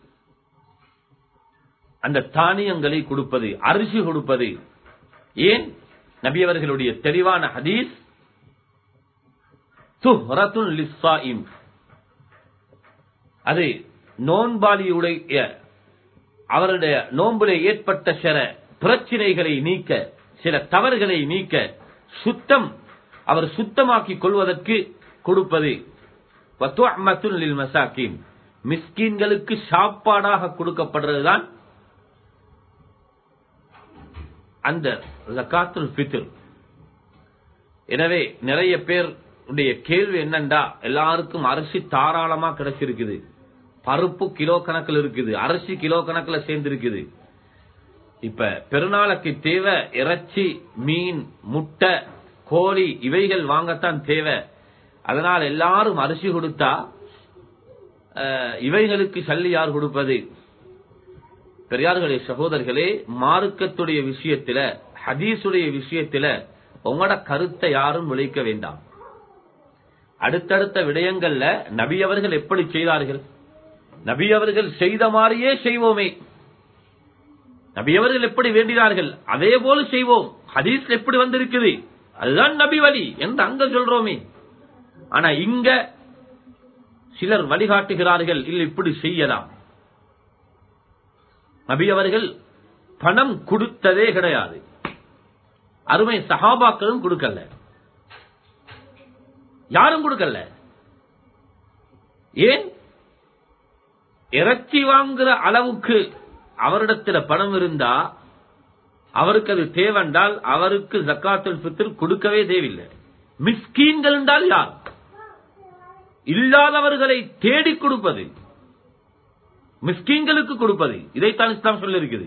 S1: அந்த தானியங்களை கொடுப்பது அரிசி கொடுப்பது ஏன் நபி அவர்களுடைய தெளிவான ஹதீஸ் துஹ்ரத்துன் லிஸ்ஸாயிம் அது நோன்பாளியுடைய அவருடைய நோம்பிலே ஏற்பட்ட சில பிரச்சினைகளை நீக்க சில தவறுகளை நீக்க சுத்தம் அவர் சுத்தமாக்கிக் கொள்வதற்கு கொடுப்பது வத்துஅமத்துன் லில் மசாக்கின் மிஸ்கீன்களுக்கு சாப்பாடாக கொடுக்கப்படுறதுதான் அந்த ஜகாத்துல் ஃபித்ர் எனவே நிறைய பேர் உடைய கேள்வி என்னண்டா எல்லாருக்கும் அரிசி தாராளமா கிடைச்சிருக்குது பருப்பு கிலோ கணக்கில் இருக்குது அரிசி கிலோ கணக்கில் சேர்ந்து இருக்குது இப்ப பெருநாளுக்கு தேவை இறைச்சி மீன் முட்டை கோழி இவைகள் வாங்கத்தான் தேவை அதனால் எல்லாரும் அரிசி கொடுத்தா அஹ், இவைகளுக்கு சல்லி யார் கொடுப்பது பெரியார்களே சகோதரர்களே மார்க்கத்துடைய விஷயத்தில ஹதீஸுடைய விஷயத்தில உங்களோட கருத்தை யாரும் விளைக்க வேண்டாம் அடுத்தடுத்த விடயங்கள்ல நபி அவர்கள் எப்படி செய்தார்கள் நபி அவர்கள் செய்த மாதிரியே செய்வோமே நபி அவர்கள் எப்படி வேண்டினார்கள் அதே போல செய்வோம் ஹதீஸ் எப்படி வந்திருக்குது அதுதான் நபி வழி என்று அங்க சொல்றோமே ஆனா இங்க சிலர் வழிகாட்டுகிறார்கள் இல்ல இப்படி செய்யலாம் நபி அவர்கள் பணம் கொடுத்ததே கிடையாது அருமை சஹாபாக்களும் கொடுக்கல யாரும் கொடுக்கல ஏன் இறைச்சி வாங்குற அளவுக்கு அவரிடத்துல பணம் இருந்தா அவருக்கு அது தேவென்றால் அவருக்கு ஜக்காத்துல் ஃபித்ர் கொடுக்கவே தேவையில்லை மிஸ்கீன்கள் என்றால் யார் இல்லாதவர்களை தேடி கொடுப்பது மிஸ்கீன்களுக்கு கொடுப்பது இதைத்தான் இஸ்லாம் சொல்லியிருக்குது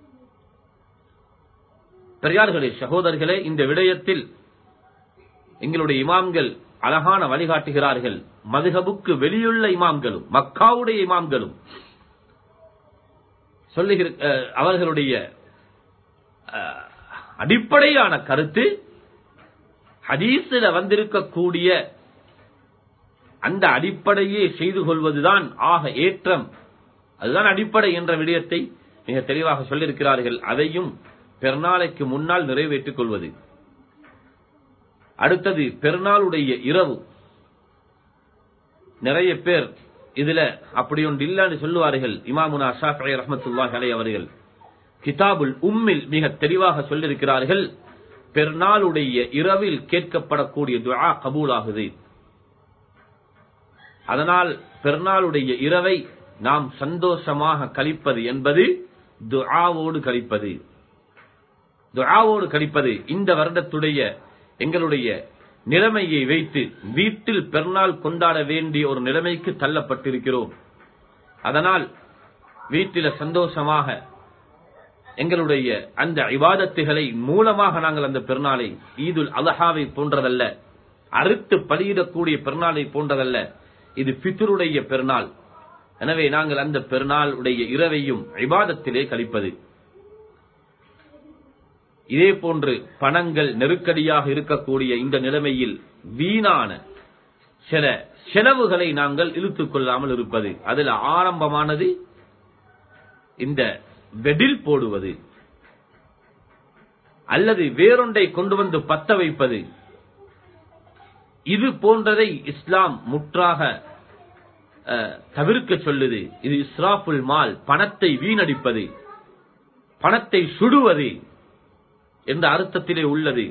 S1: பெரியார்களே சகோதரர்களே இந்த விடயத்தில் எங்களுடைய இமாம்கள் அழகான வழிகாட்டுகிறார்கள் மதுகபுக்கு வெளியுள்ள இமாம்களும் மக்காவுடைய இமாம்களும் சொல்லுகிற அஹ், அவர்களுடைய அஹ், அடிப்படையான கருத்து ஹதீஸில் வந்திருக்கக்கூடிய அந்த அடிப்படையே செய்து கொள்வதுதான் ஆக ஏற்றம் அதுதான் அடிப்படை என்ற விடயத்தை மிக தெளிவாக சொல்லியிருக்கிறார்கள் அதையும் பெருநாளைக்கு முன்னால் நிறைவேற்றிக் கொள்வது அடுத்தது பெருநாளுடைய இரவு நிறைய பேர் இதுல அப்படி ஒன்று இல்லைன்னு சொல்லுவார்கள் இமாமுனா ஷாஃபி ரஹமத்துல்லாஹி அலை அவர்கள் கிதாபுல் உம்மில் மிக தெளிவாக சொல்லியிருக்கிறார்கள் பெருநாளுடைய இரவில் கேட்கப்படக்கூடிய துஆ கபூலாகுது அதனால் பெருநாளுடைய இரவை நாம் சந்தோஷமாக கழிப்பது என்பது துஆவோடு கழிப்பது துஆவோடு கழிப்பது இந்த வருடத்துடைய எங்களுடைய நிலைமையை வைத்து வீட்டில் பெருநாள் கொண்டாட வேண்டிய ஒரு நிலைமைக்கு தள்ளப்பட்டிருக்கிறோம் அதனால் வீட்டில சந்தோஷமாக எங்களுடைய அந்த இபாதத்துகளை மூலமாக நாங்கள் அந்த பெருநாளை ஈதுல் அலஹாவை போன்றதல்ல அறுத்து பலியிடக்கூடிய பெருநாளை போன்றதல்ல இது பித்ருடைய பெருநாள் எனவே நாங்கள் அந்த பெருநாள் உடைய இரவையும் இபாதத்திலே கழிப்பது இதே போன்று பணங்கள் நெருக்கடியாக இருக்கக்கூடிய இந்த நிலைமையில் வீணான சில செலவுகளை நாங்கள் இழுத்துக் கொள்ளாமல் இருப்பது அதில் ஆரம்பமானது இந்த வெடில் போடுவது அல்லது வேறொன்றை கொண்டு வந்து பத்த வைப்பது இது போன்றதை இஸ்லாம் முற்றாக அஹ், தவிர்க்க சொல்லுது இது இஸ்ராஃபுல் மால் பணத்தை வீணடிப்பது பணத்தை சுடுவது என்ற அர்த்தத்திலே உள்ளது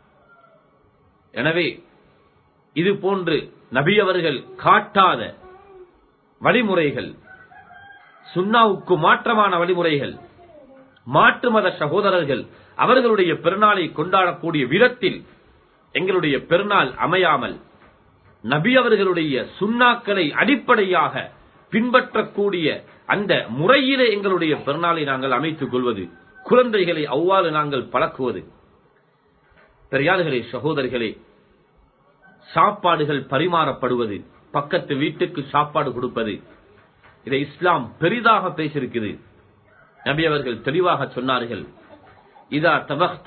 S1: எனவே இது போன்று நபி அவர்கள் காட்டாத வழிமுறைகள் சுன்னாவுக்கு மாற்றமான வழிமுறைகள் மாற்று மத சகோதரர்கள் அவர்களுடைய பெருநாளை கொண்டாடக்கூடிய விதத்தில் எங்களுடைய பெருநாள் அமையாமல் நபி அவர்களுடைய சுண்ணாக்களை அடிப்படையாக பின்பற்றக்கூடிய அந்த முறையிலே எங்களுடைய பெருநாளை நாங்கள் அமைத்துக் கொள்வது குழந்தைகளை அவ்வாறு நாங்கள் பழக்குவது பெரியார்களே சகோதரர்களே சாப்பாடுகள் பரிமாறப்படுவது பக்கத்து வீட்டுக்கு சாப்பாடு கொடுப்பது இதை இஸ்லாம் பெரிதாக பேசியிருக்குது நபி அவர்கள் தெளிவாக சொன்னார்கள் இதா தபக்த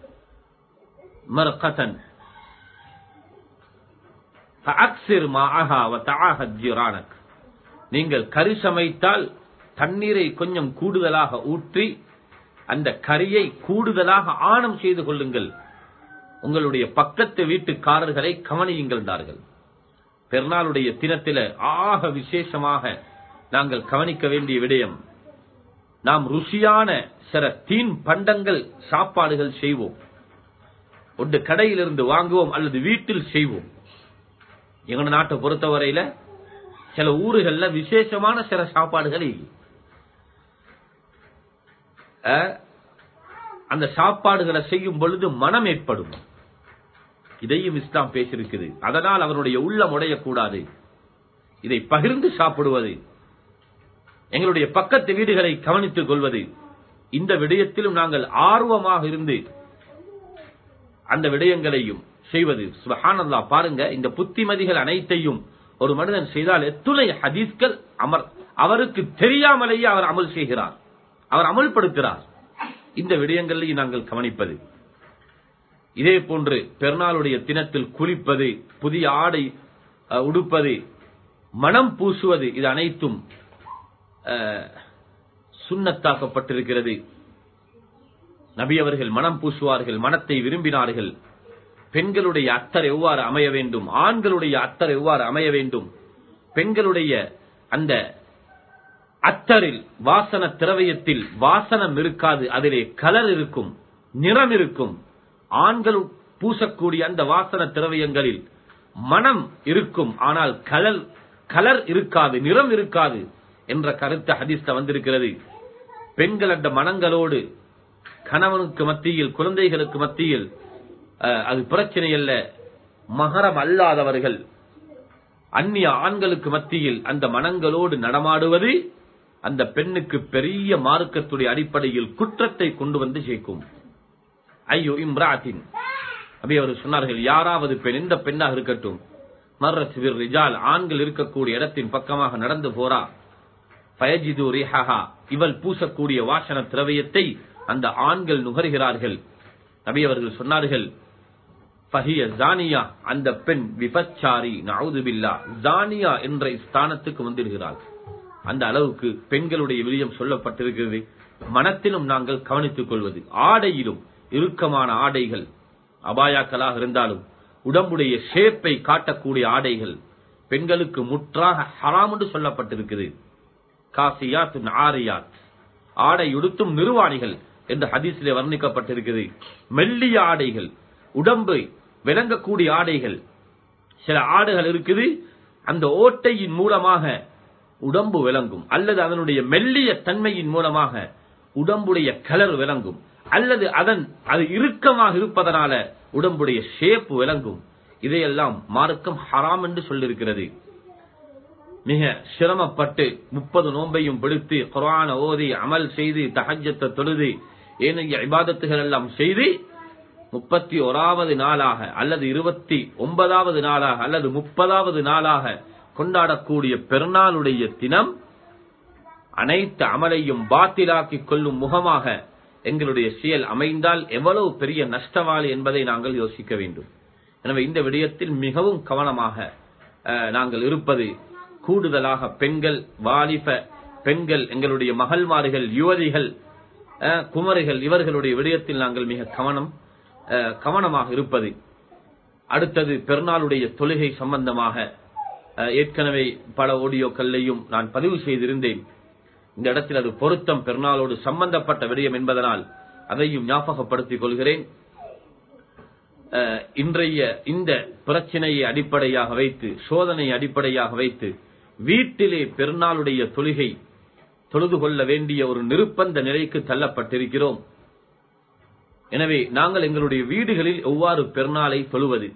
S1: மர்கதன் فأكثر معها وتعاهد جيرانك நீங்கள் கறி சமைத்தால் தண்ணீரை கொஞ்சம் கூடுதலாக ஊற்றி அந்த கறியை கூடுதலாக ஆணம் செய்து கொள்ளுங்கள் உங்களுடைய பக்கத்து வீட்டுக்காரர்களை கவனியுங்கள் என்றார்கள் பெருநாளுடைய தினத்தில ஆக விசேஷமாக நாங்கள் கவனிக்க வேண்டிய விடயம் நாம் ருசியான சில தீன் பண்டங்கள் சாப்பாடுகள் செய்வோம் ஒன்று கடையிலிருந்து வாங்குவோம் அல்லது வீட்டில் செய்வோம் எங்க நாட்டை பொறுத்தவரையில சில ஊர்கள்ல விசேஷமான சில சாப்பாடுகள் இல்லை அஹ், அந்த சாப்பாடுகளை செய்யும் பொழுது மனம் ஏற்படும் இதையும் இஸ்லாம் பேசியிருக்குது அதனால் அவருடைய உள்ளம் உடையக்கூடாது இதை பகிர்ந்து சாப்பிடுவது எங்களுடைய பக்கத்து வீடுகளை கவனித்துக் கொள்வது இந்த விடயத்திலும் நாங்கள் ஆர்வமாக இருந்து அந்த விடயங்களையும் செய்வது சுபஹானல்லா பாருங்க இந்த புத்திமதிகள் அனைத்தையும் ஒரு மனிதன் செய்தால் எத்துணை ஹதீஸ்கள் அமர் அவருக்கு தெரியாமலேயே அவர் அமல் செய்கிறார் அவர் அமல்படுத்துகிறார் இந்த விடயங்களையும் நாங்கள் கவனிப்பது இதே போன்று பெருநாளுடைய தினத்தில் குளிப்பது புதிய ஆடை அஹ், உடுப்பது மனம் பூசுவது இது அனைத்தும் அஹ், சுன்னத்தாக்கப்பட்டிருக்கிறது நபி அவர்கள் மனம் பூசுவார்கள் மனத்தை விரும்பினார்கள் பெண்களுடைய அத்தர் எவ்வாறு அமைய வேண்டும் ஆண்களுடைய அத்தர் எவ்வாறு அமைய வேண்டும் பெண்களுடைய அந்த அத்தரில் வாசன திரவியத்தில் வாசனம் இருக்காது அதிலே கலர் இருக்கும் நிறம் இருக்கும் ஆண்கள் பூசக்கூடிய அந்த வாசன திரவியங்களில் மனம் இருக்கும் ஆனால் கலர் கலர் இருக்காது நிறம் இருக்காது என்ற கருத்து ஹதீஸ்ல வந்திருக்கிறது பெண்கள் அந்த மனங்களோடு கணவனுக்கு மத்தியில் குழந்தைகளுக்கு மத்தியில் அஹ், அது பிரச்சனை அல்ல மகரம் அல்லாதவர்கள் அந்நிய ஆண்களுக்கு மத்தியில் அந்த மனங்களோடு நடமாடுவது அந்த பெண்ணுக்கு பெரிய மார்க்கத்துடைய அடிப்படையில் குற்றத்தை கொண்டு வந்து சேர்க்கும் ஐயோ இம்ராத்தின் அப்படி அவர் சொன்னார்கள் யாராவது பெண் எந்த பெண்ணாக இருக்கட்டும் மர்ரத் பிர் ரிஜால் ஆண்கள் இருக்கக்கூடிய இடத்தின் பக்கமாக நடந்து போறா பயஜிது ரிஹஹா இவள் பூசக்கூடிய வாசன திரவியத்தை அந்த ஆண்கள் நுகர்கிறார்கள் நபி அவர்கள் சொன்னார்கள் ஃபஹிய ஜானியா அந்த பெண் விபச்சாரி நவுதுபில்லா ஜானியா என்ற ஸ்தானத்துக்கு வந்திருக்கிறாள் அந்த அளவுக்கு பெண்களுடைய விளியம் சொல்லப்பட்டிருக்கிறது மனத்திலும் நாங்கள் கவனித்துக் கொள்வது ஆடையிலும் இறுக்கமான ஆடைகள் அபாயாக்களாக இருந்தாலும் உடம்புடைய ஷேப்பை காட்டக்கூடிய ஆடைகள் பெண்களுக்கு முற்றாக ஹராம் என்று சொல்லப்பட்டிருக்கிறது காசியாத் ஆரியாத் ஆடை உடுத்தும் நிர்வாணிகள் என்று ஹதீஸிலே வர்ணிக்கப்பட்டிருக்கிறது மெல்லிய ஆடைகள் உடம்பை விளங்கக்கூடிய ஆடைகள் சில ஆடுகள் இருக்குது அந்த ஓட்டையின் மூலமாக உடம்பு விளங்கும் அல்லது அதனுடைய மெல்லிய தன்மையின் மூலமாக உடம்புடைய கலர் விளங்கும் அல்லது அதன் அது இறுக்கமாக இருப்பதனால உடம்புடைய ஷேப் விளங்கும் இதையெல்லாம் மார்க்கம் ஹராம் என்று சொல்லிருக்கிறது மிக சிரமப்பட்டு முப்பது நோன்பையும் பிடித்து குரான ஓதி அமல் செய்து தஹஜத்தை தொழுது ஏனைய இபாதத்துகள் எல்லாம் செய்து முப்பத்தி ஓராவது நாளாக அல்லது இருபத்தி ஒன்பதாவது நாளாக அல்லது முப்பதாவது நாளாக கொண்டாடக்கூடிய பெருநாளுடைய தினம் அனைத்து அமலையும் பாத்திலாக்கிக் கொள்ளும் முகமாக எங்களுடைய செயல் அமைந்தால் எவ்வளவு பெரிய நஷ்டவாளி என்பதை நாங்கள் யோசிக்க வேண்டும் எனவே இந்த விடயத்தில் மிகவும் கவனமாக அஹ், நாங்கள் இருப்பது கூடுதலாக பெண்கள் வாலிப பெண்கள் எங்களுடைய மகள்மார்கள் யுவதிகள் அஹ், குமரிகள் இவர்களுடைய விடயத்தில் நாங்கள் மிக கவனம் அஹ், கவனமாக இருப்பது அடுத்தது பெருநாளுடைய தொழுகை சம்பந்தமாக அஹ், ஏற்கனவே பல ஆடியோக்கள்லையும் நான் பதிவு செய்திருந்தேன் இந்த இடத்தில் அது பொருத்தம் பெருநாளோடு சம்பந்தப்பட்ட விடயம் என்பதனால் அதையும் ஞாபகப்படுத்திக் கொள்கிறேன் அஹ், இன்றைய இந்த பிரச்சனையை அடிப்படையாக வைத்து சோதனை அடிப்படையாக வைத்து வீட்டிலே பெருநாளுடைய தொழுகை தொழுது கொள்ள வேண்டிய ஒரு நிருப்பந்த நிலைக்கு தள்ளப்பட்டிருக்கிறோம் எனவே நாங்கள் எங்களுடைய வீடுகளில் எவ்வாறு பெருநாளை தொழுவது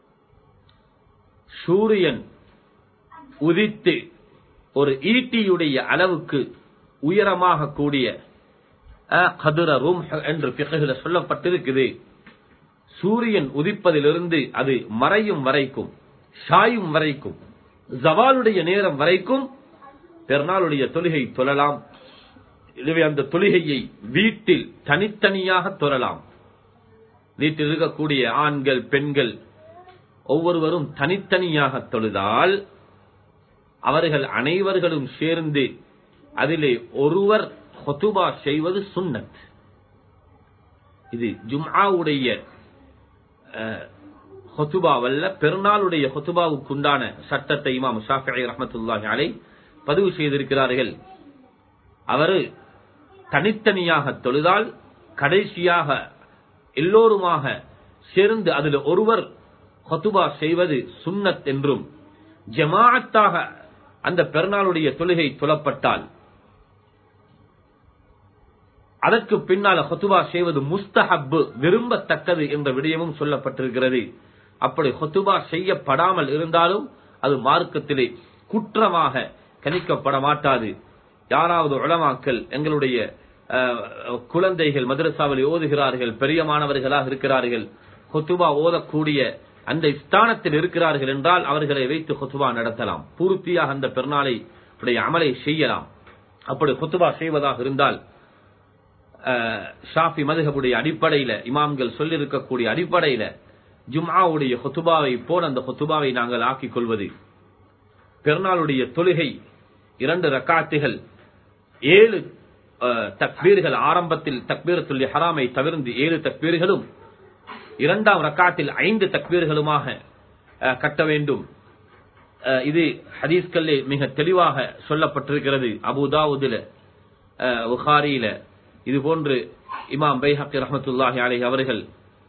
S1: சூரியன் உதித்து ஒரு ஈட்டியுடைய அளவுக்கு உயரமாக கூடிய அஹ், கதுர ரும் என்று பிறகுல சொல்லப்பட்டிருக்குது சூரியன் உதிப்பதிலிருந்து அது மறையும் வரைக்கும் சாயும் வரைக்கும் ஜவாலுடைய நேரம் வரைக்கும் பெருநாளுடைய தொழுகை தொழலாம் எனவே அந்த தொழுகையை வீட்டில் தனித்தனியாக தொழலாம் வீட்டில் இருக்கக்கூடிய ஆண்கள் பெண்கள் ஒவ்வொருவரும் தனித்தனியாக தொழுதால் அவர்கள் அனைவர்களும் சேர்ந்து அதிலே ஒருவர் ஹொத்துபா செய்வது சுன்னத் இது ஜும்ஆவுடைய ஹொத்துபாவல்ல பெருநாளுடைய ஹொத்துபாவுக்குண்டான சட்டத்தை இமாம் ஷாஃபி ரஹமத்துல்லாஹி அலை பதிவு செய்திருக்கிறார்கள் அவர் தனித்தனியாக தொழுதால் கடைசியாக எல்லோருமாக சேர்ந்து அதில் ஒருவர் ஹொத்துபா செய்வது சுன்னத் என்றும் ஜமாஅத்தாக அந்த பெருநாளுடைய தொழுகை தொழப்பட்டால் அதற்கு பின்னால் ஹொத்துபா செய்வது முஸ்தஹப்பு விரும்பத்தக்கது என்ற விடயமும் சொல்லப்பட்டிருக்கிறது அப்படி ஹொத்துபா செய்யப்படாமல் இருந்தாலும் அது மார்க்கத்திலே குற்றமாக கணிக்கப்பட மாட்டாது யாராவது உளமாக்கல் எங்களுடைய குழந்தைகள் மதரசாவில் ஓதுகிறார்கள் பெரிய மாணவர்களாக இருக்கிறார்கள் ஹொத்துபா ஓதக்கூடிய அந்த ஸ்தானத்தில் இருக்கிறார்கள் என்றால் அவர்களை வைத்து ஹொத்துபா நடத்தலாம் பூர்த்தியாக அந்த பெருநாளை அமலை செய்யலாம் அப்படி ஹொத்துபா செய்வதாக இருந்தால் ஷாஃபி மதுகபுடைய அடிப்படையில இமாம்கள் சொல்லியிருக்கக்கூடிய அடிப்படையில ஜும்ஆவுடைய ஹொத்துபாவை போல் அந்த ஹொத்துபாவை நாங்கள் ஆக்கிக் கொள்வது பெருநாளுடைய தொழுகை இரண்டு ரக்காத்துகள் ஏழு தக்பீர்கள் ஆரம்பத்தில் தக்பீரத்துல் ஹராமை தவிர்த்து ஏழு தக்பீர்களும் இரண்டாம் ரக்காத்தில் ஐந்து தக்பீர்களுமாக கட்ட வேண்டும் இது ஹதீஸ்கல்லே மிக தெளிவாக சொல்லப்பட்டிருக்கிறது அபுதாவுதில உஹாரியில இது போன்று இமாம் பைஹக்கி ரஹமத்துல்லாஹி அலை அவர்கள்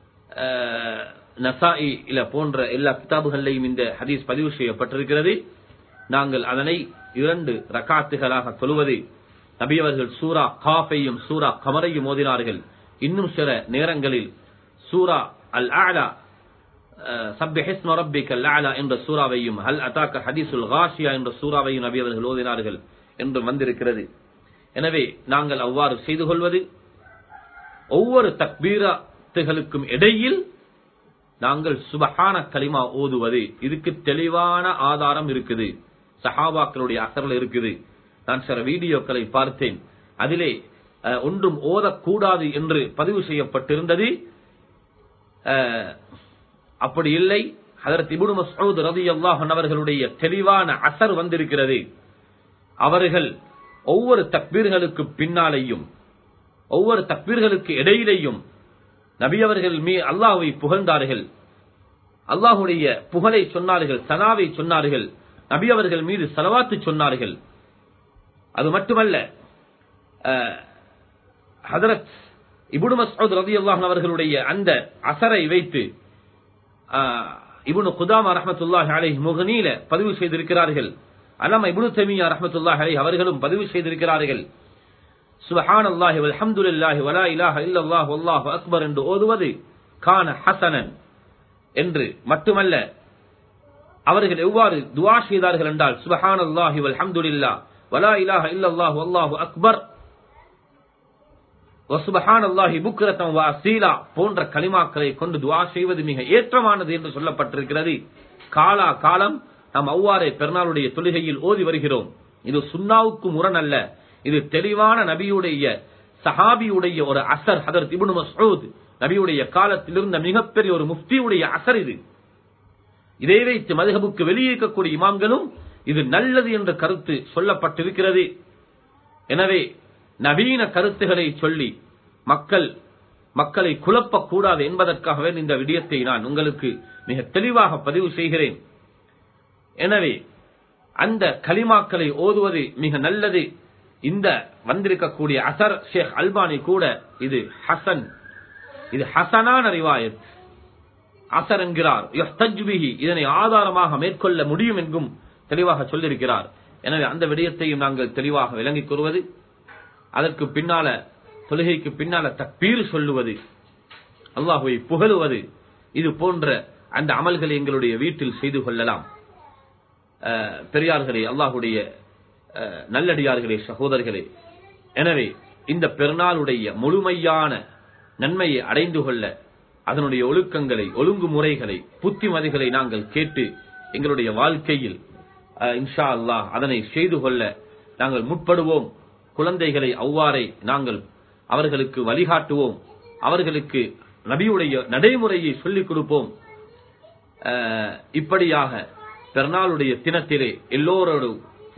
S1: நசாஇ இல போன்ற எல்லா கிதாபுகளையும் இந்த ஹதீஸ் பதிவு செய்யப்பட்டிருக்கிறது நாங்கள் அதனை இரண்டு ரக்காத்துகளாக தொழுவது நபியவர்கள் சூரா காஃபையும் சூரா கமரையும் ஓதினார்கள் இன்னும் சில நேரங்களில் சூரா அல் ஆலா சப்பிஹிஸ்ம ரப்பிக் அல் ஆலா என்ற சூறாவையும் ஹல் அத்தாக்க ஹதீசுல் காஷியா என்ற சூறாவையும் நபியவர்கள் ஓதினார்கள் என்று வந்திருக்கிறது எனவே நாங்கள் அவ்வாறு செய்து கொள்வது ஒவ்வொரு தக்பீரத்துகளுக்கும் இடையில் நாங்கள் சுபஹான கலிமா ஓதுவது இதுக்கு தெளிவான ஆதாரம் இருக்குது சஹாபாக்களுடைய அசரில் இருக்குது நான் சில வீடியோக்களை பார்த்தேன் அதிலே ஒன்றும் ஓதக்கூடாது என்று பதிவு செய்யப்பட்டிருந்தது அப்படி இல்லை அதற்கு இபுடு மசூத் ரதி அல்லாஹன் அவர்களுடைய தெளிவான அசர் வந்திருக்கிறது அவர்கள் ஒவ்வொரு தக்பீர்களுக்கு பின்னாலேயும் ஒவ்வொரு தக்பீர்களுக்கு இடையிலேயும் நபி அவர்கள் மீ அல்லாஹுவை புகழ்ந்தார்கள் அல்லாஹுடைய புகழை சொன்னார்கள் சனாவை சொன்னார்கள் நபி அவர்கள் மீது செலவாத்து சொன்னார்கள் அது மட்டுமல்ல ஹதரத் இபுடு மசூத் ரதி அல்லாஹன் அவர்களுடைய அந்த அசரை வைத்து இபுனு குதாமா ரஹமத்துல்லாஹி அலை முகனீல பதிவு செய்திருக்கிறார்கள் அல்லாம இப்னு தமியா ரஹ்மத்துல்லாஹி அலைஹி அவர்களும் பதிவு செய்திருக்கிறார்கள் சுப்ஹானல்லாஹி வல்ஹம்துலில்லாஹி வலா இலாஹ இல்லல்லாஹ் வல்லாஹு அக்பர் என்று ஓதுவது கான ஹசனன் என்று மட்டுமல்ல அவர்கள் எவ்வாறு துஆ செய்தார்கள் என்றால் சுப்ஹானல்லாஹி வல்ஹம்துலில்லாஹ் வலா இலாஹ இல்லல்லாஹ் வல்லாஹு அக்பர் வசுபஹானல்லாஹி புக்ரத்தம் வாசீலா போன்ற கலிமாக்களை கொண்டு துஆ செய்வது மிக ஏற்றமானது என்று சொல்லப்பட்டிருக்கிறது காலா காலம் நாம் அவ்வாறே பெருநாளுடைய தொழுகையில் ஓதி வருகிறோம் இது சுன்னாவுக்கு முரண் அல்ல இது தெளிவான நபியுடைய சஹாபியுடைய ஒரு அசர் ஹதரத் இப்னு மஸ்ஊத் நபியுடைய காலத்தில் இருந்த மிகப்பெரிய ஒரு முஃப்தியுடைய அசர் இது இதை வைத்து மதுஹபுக்கு வெளியே இருக்கக்கூடிய இமாம்களும் இது நல்லது என்ற கருத்து சொல்லப்பட்டிருக்கிறது எனவே நவீன கருத்துக்களை சொல்லி மக்கள் மக்களை குழப்பக்கூடாது என்பதற்காகவே இந்த விடயத்தை நான் உங்களுக்கு மிக தெளிவாக பதிவு செய்கிறேன் எனவே அந்த கலிமாக்களை ஓதுவது மிக நல்லது இந்த வந்திருக்கக்கூடிய அசர் ஷேக் அல்பானி கூட இது ஹசன் இது ஹசனான ரிவாயத் அசர் என்கிறார் யஹ்தஜ்பிஹி இதனை ஆதாரமாக மேற்கொள்ள முடியும் என்றும் தெளிவாக சொல்லியிருக்கிறார் எனவே அந்த விடயத்தையும் நாங்கள் தெளிவாக விளங்கிக் கொள்வது அதற்கு பின்னால தொழுகைக்கு பின்னால தப்பீர் சொல்லுவது அல்லாஹுவை புகழுவது இது போன்ற அந்த அமல்களை எங்களுடைய வீட்டில் செய்து கொள்ளலாம் பெரியார்களே அல்லாஹுடைய நல்லடியார்களே சகோதரர்களே எனவே இந்த பெருநாளுடைய முழுமையான நன்மையை அடைந்து கொள்ள அதனுடைய ஒழுக்கங்களை ஒழுங்குமுறைகளை புத்திமதிகளை நாங்கள் கேட்டு எங்களுடைய வாழ்க்கையில் இன்ஷா அல்லாஹ் அதனை செய்து கொள்ள நாங்கள் முற்படுவோம் குழந்தைகளை அவ்வாறே நாங்கள் அவர்களுக்கு வழிகாட்டுவோம் அவர்களுக்கு நபியுடைய நடைமுறையை சொல்லிக் கொடுப்போம் இப்படியாக பெருநாளுடைய தினத்திலே எல்லோரோடு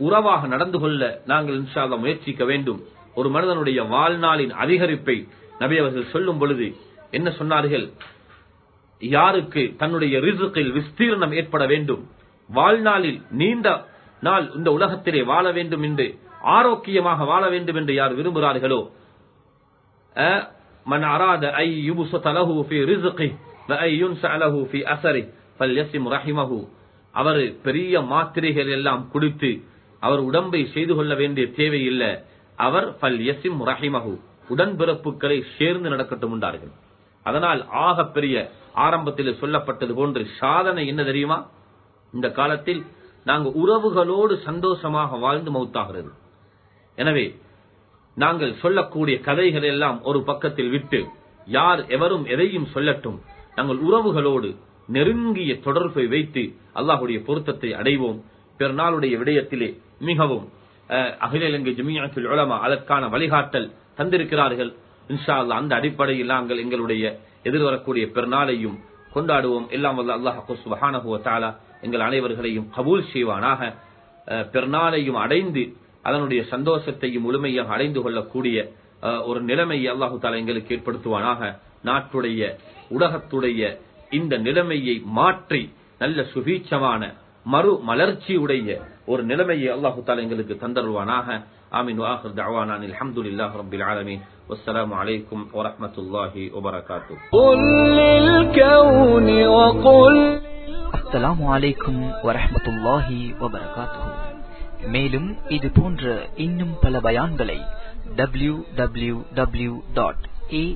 S1: உறவாக நடந்து கொள்ள நாங்கள் இன்ஷா அல்லாஹ் முயற்சிக்க வேண்டும் ஒரு மனிதனுடைய வாழ்நாளின் அதிகரிப்பை நபி அவர்கள் சொல்லும் பொழுது என்ன சொன்னார்கள் யாருக்கு தன்னுடைய ரிசுக்கில் விஸ்தீர்ணம் ஏற்பட வேண்டும் வாழ்நாளில் நீண்ட நாள் இந்த உலகத்திலே வாழ வேண்டும் என்று ஆரோக்கியமாக வாழ வேண்டும் என்று யார் விரும்புகிறார்களோ அஹ், மன் அராத ஐ யுபுசத லஹு ஃபி ரிஸ்கி வ ஐ யுன்ஸ லஹு ஃபி அஸரி ஃபல்யஸிம் ரஹிமஹு அவர் பெரிய மாத்திரைகள் எல்லாம் குடித்து அவர் உடம்பை செய்து கொள்ள வேண்டிய தேவையில்லை அவர் ஃபல்யஸிம் ரஹிமஹு உடன்பிறப்புகளை சேர்ந்து நடக்கட்டும் என்றார்கள் அதனால் ஆக பெரிய ஆரம்பத்தில் சொல்லப்பட்டது போன்று சாதனை என்ன தெரியுமா இந்த காலத்தில் நாங்க உறவுகளோடு சந்தோஷமாக வாழ்ந்து மௌத்தாகிறது எனவே நாங்கள் சொல்லக்கூடிய கதைகள் எல்லாம் ஒரு பக்கத்தில் விட்டு யார் எவரும் எதையும் சொல்லட்டும் நாங்கள் உறவுகளோடு நெருங்கிய தொடர்பை வைத்து அல்லாஹுடைய பொருத்தத்தை அடைவோம் பெருநாளுடைய விடயத்திலே மிகவும் அஹ், அகில இலங்கை ஜமியாத்துல் உலமா அதற்கான வழிகாட்டல் தந்திருக்கிறார்கள் இன்ஷா அல்லாஹ் அந்த அடிப்படையில் நாங்கள் எங்களுடைய எதிர்வரக்கூடிய பெருநாளையும் கொண்டாடுவோம் எல்லாம் வல்ல அல்லாஹ் சுபஹானஹு வ தஆலா எங்கள் அனைவர்களையும் கபூல் செய்வானாக அஹ், பெருநாளையும் அடைந்து அதனுடைய சந்தோஷத்தையும் முழுமையாக அடைந்து கொள்ளக்கூடிய அஹ், ஒரு நிலைமையை அல்லாஹு தாலா எங்களுக்கு ஏற்படுத்துவானாக நாட்டுடைய உலகத்துடைய இந்த நிலைமையை மாற்றி நல்ல சுபீட்சமான மறு மலர்ச்சியுடைய ஒரு நிலைமையை அல்லாஹு தாலா எங்களுக்கு தந்தருவானாக ஆமீன் வாஹர் தஅவானா அல்ஹம்துலில்லாஹி ரப்பில் ஆலமீன் வஸ்ஸலாமு அலைக்கும் வரஹ்மத்துல்லாஹி வபரகாத்துஹு
S2: قل للكون وقل
S3: அஸ்ஸலாமு அலைக்கும் வரஹ்மத்துல்லாஹி வபரகாத்துஹு மேலும் இது போன்ற இன்னும் பல பயான்களை டபிள்யூ டபிள்யூ டபிள்யூ டாட்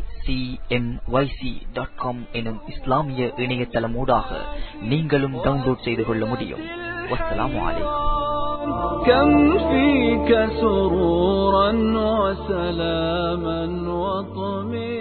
S3: எனும் இஸ்லாமிய இணையதளமூடாக நீங்களும் டவுன்லோட் செய்து கொள்ள முடியும் வஸ்ஸலாமு அலைக்கும்
S2: كم فيك سرورا وسلاما وطمئنا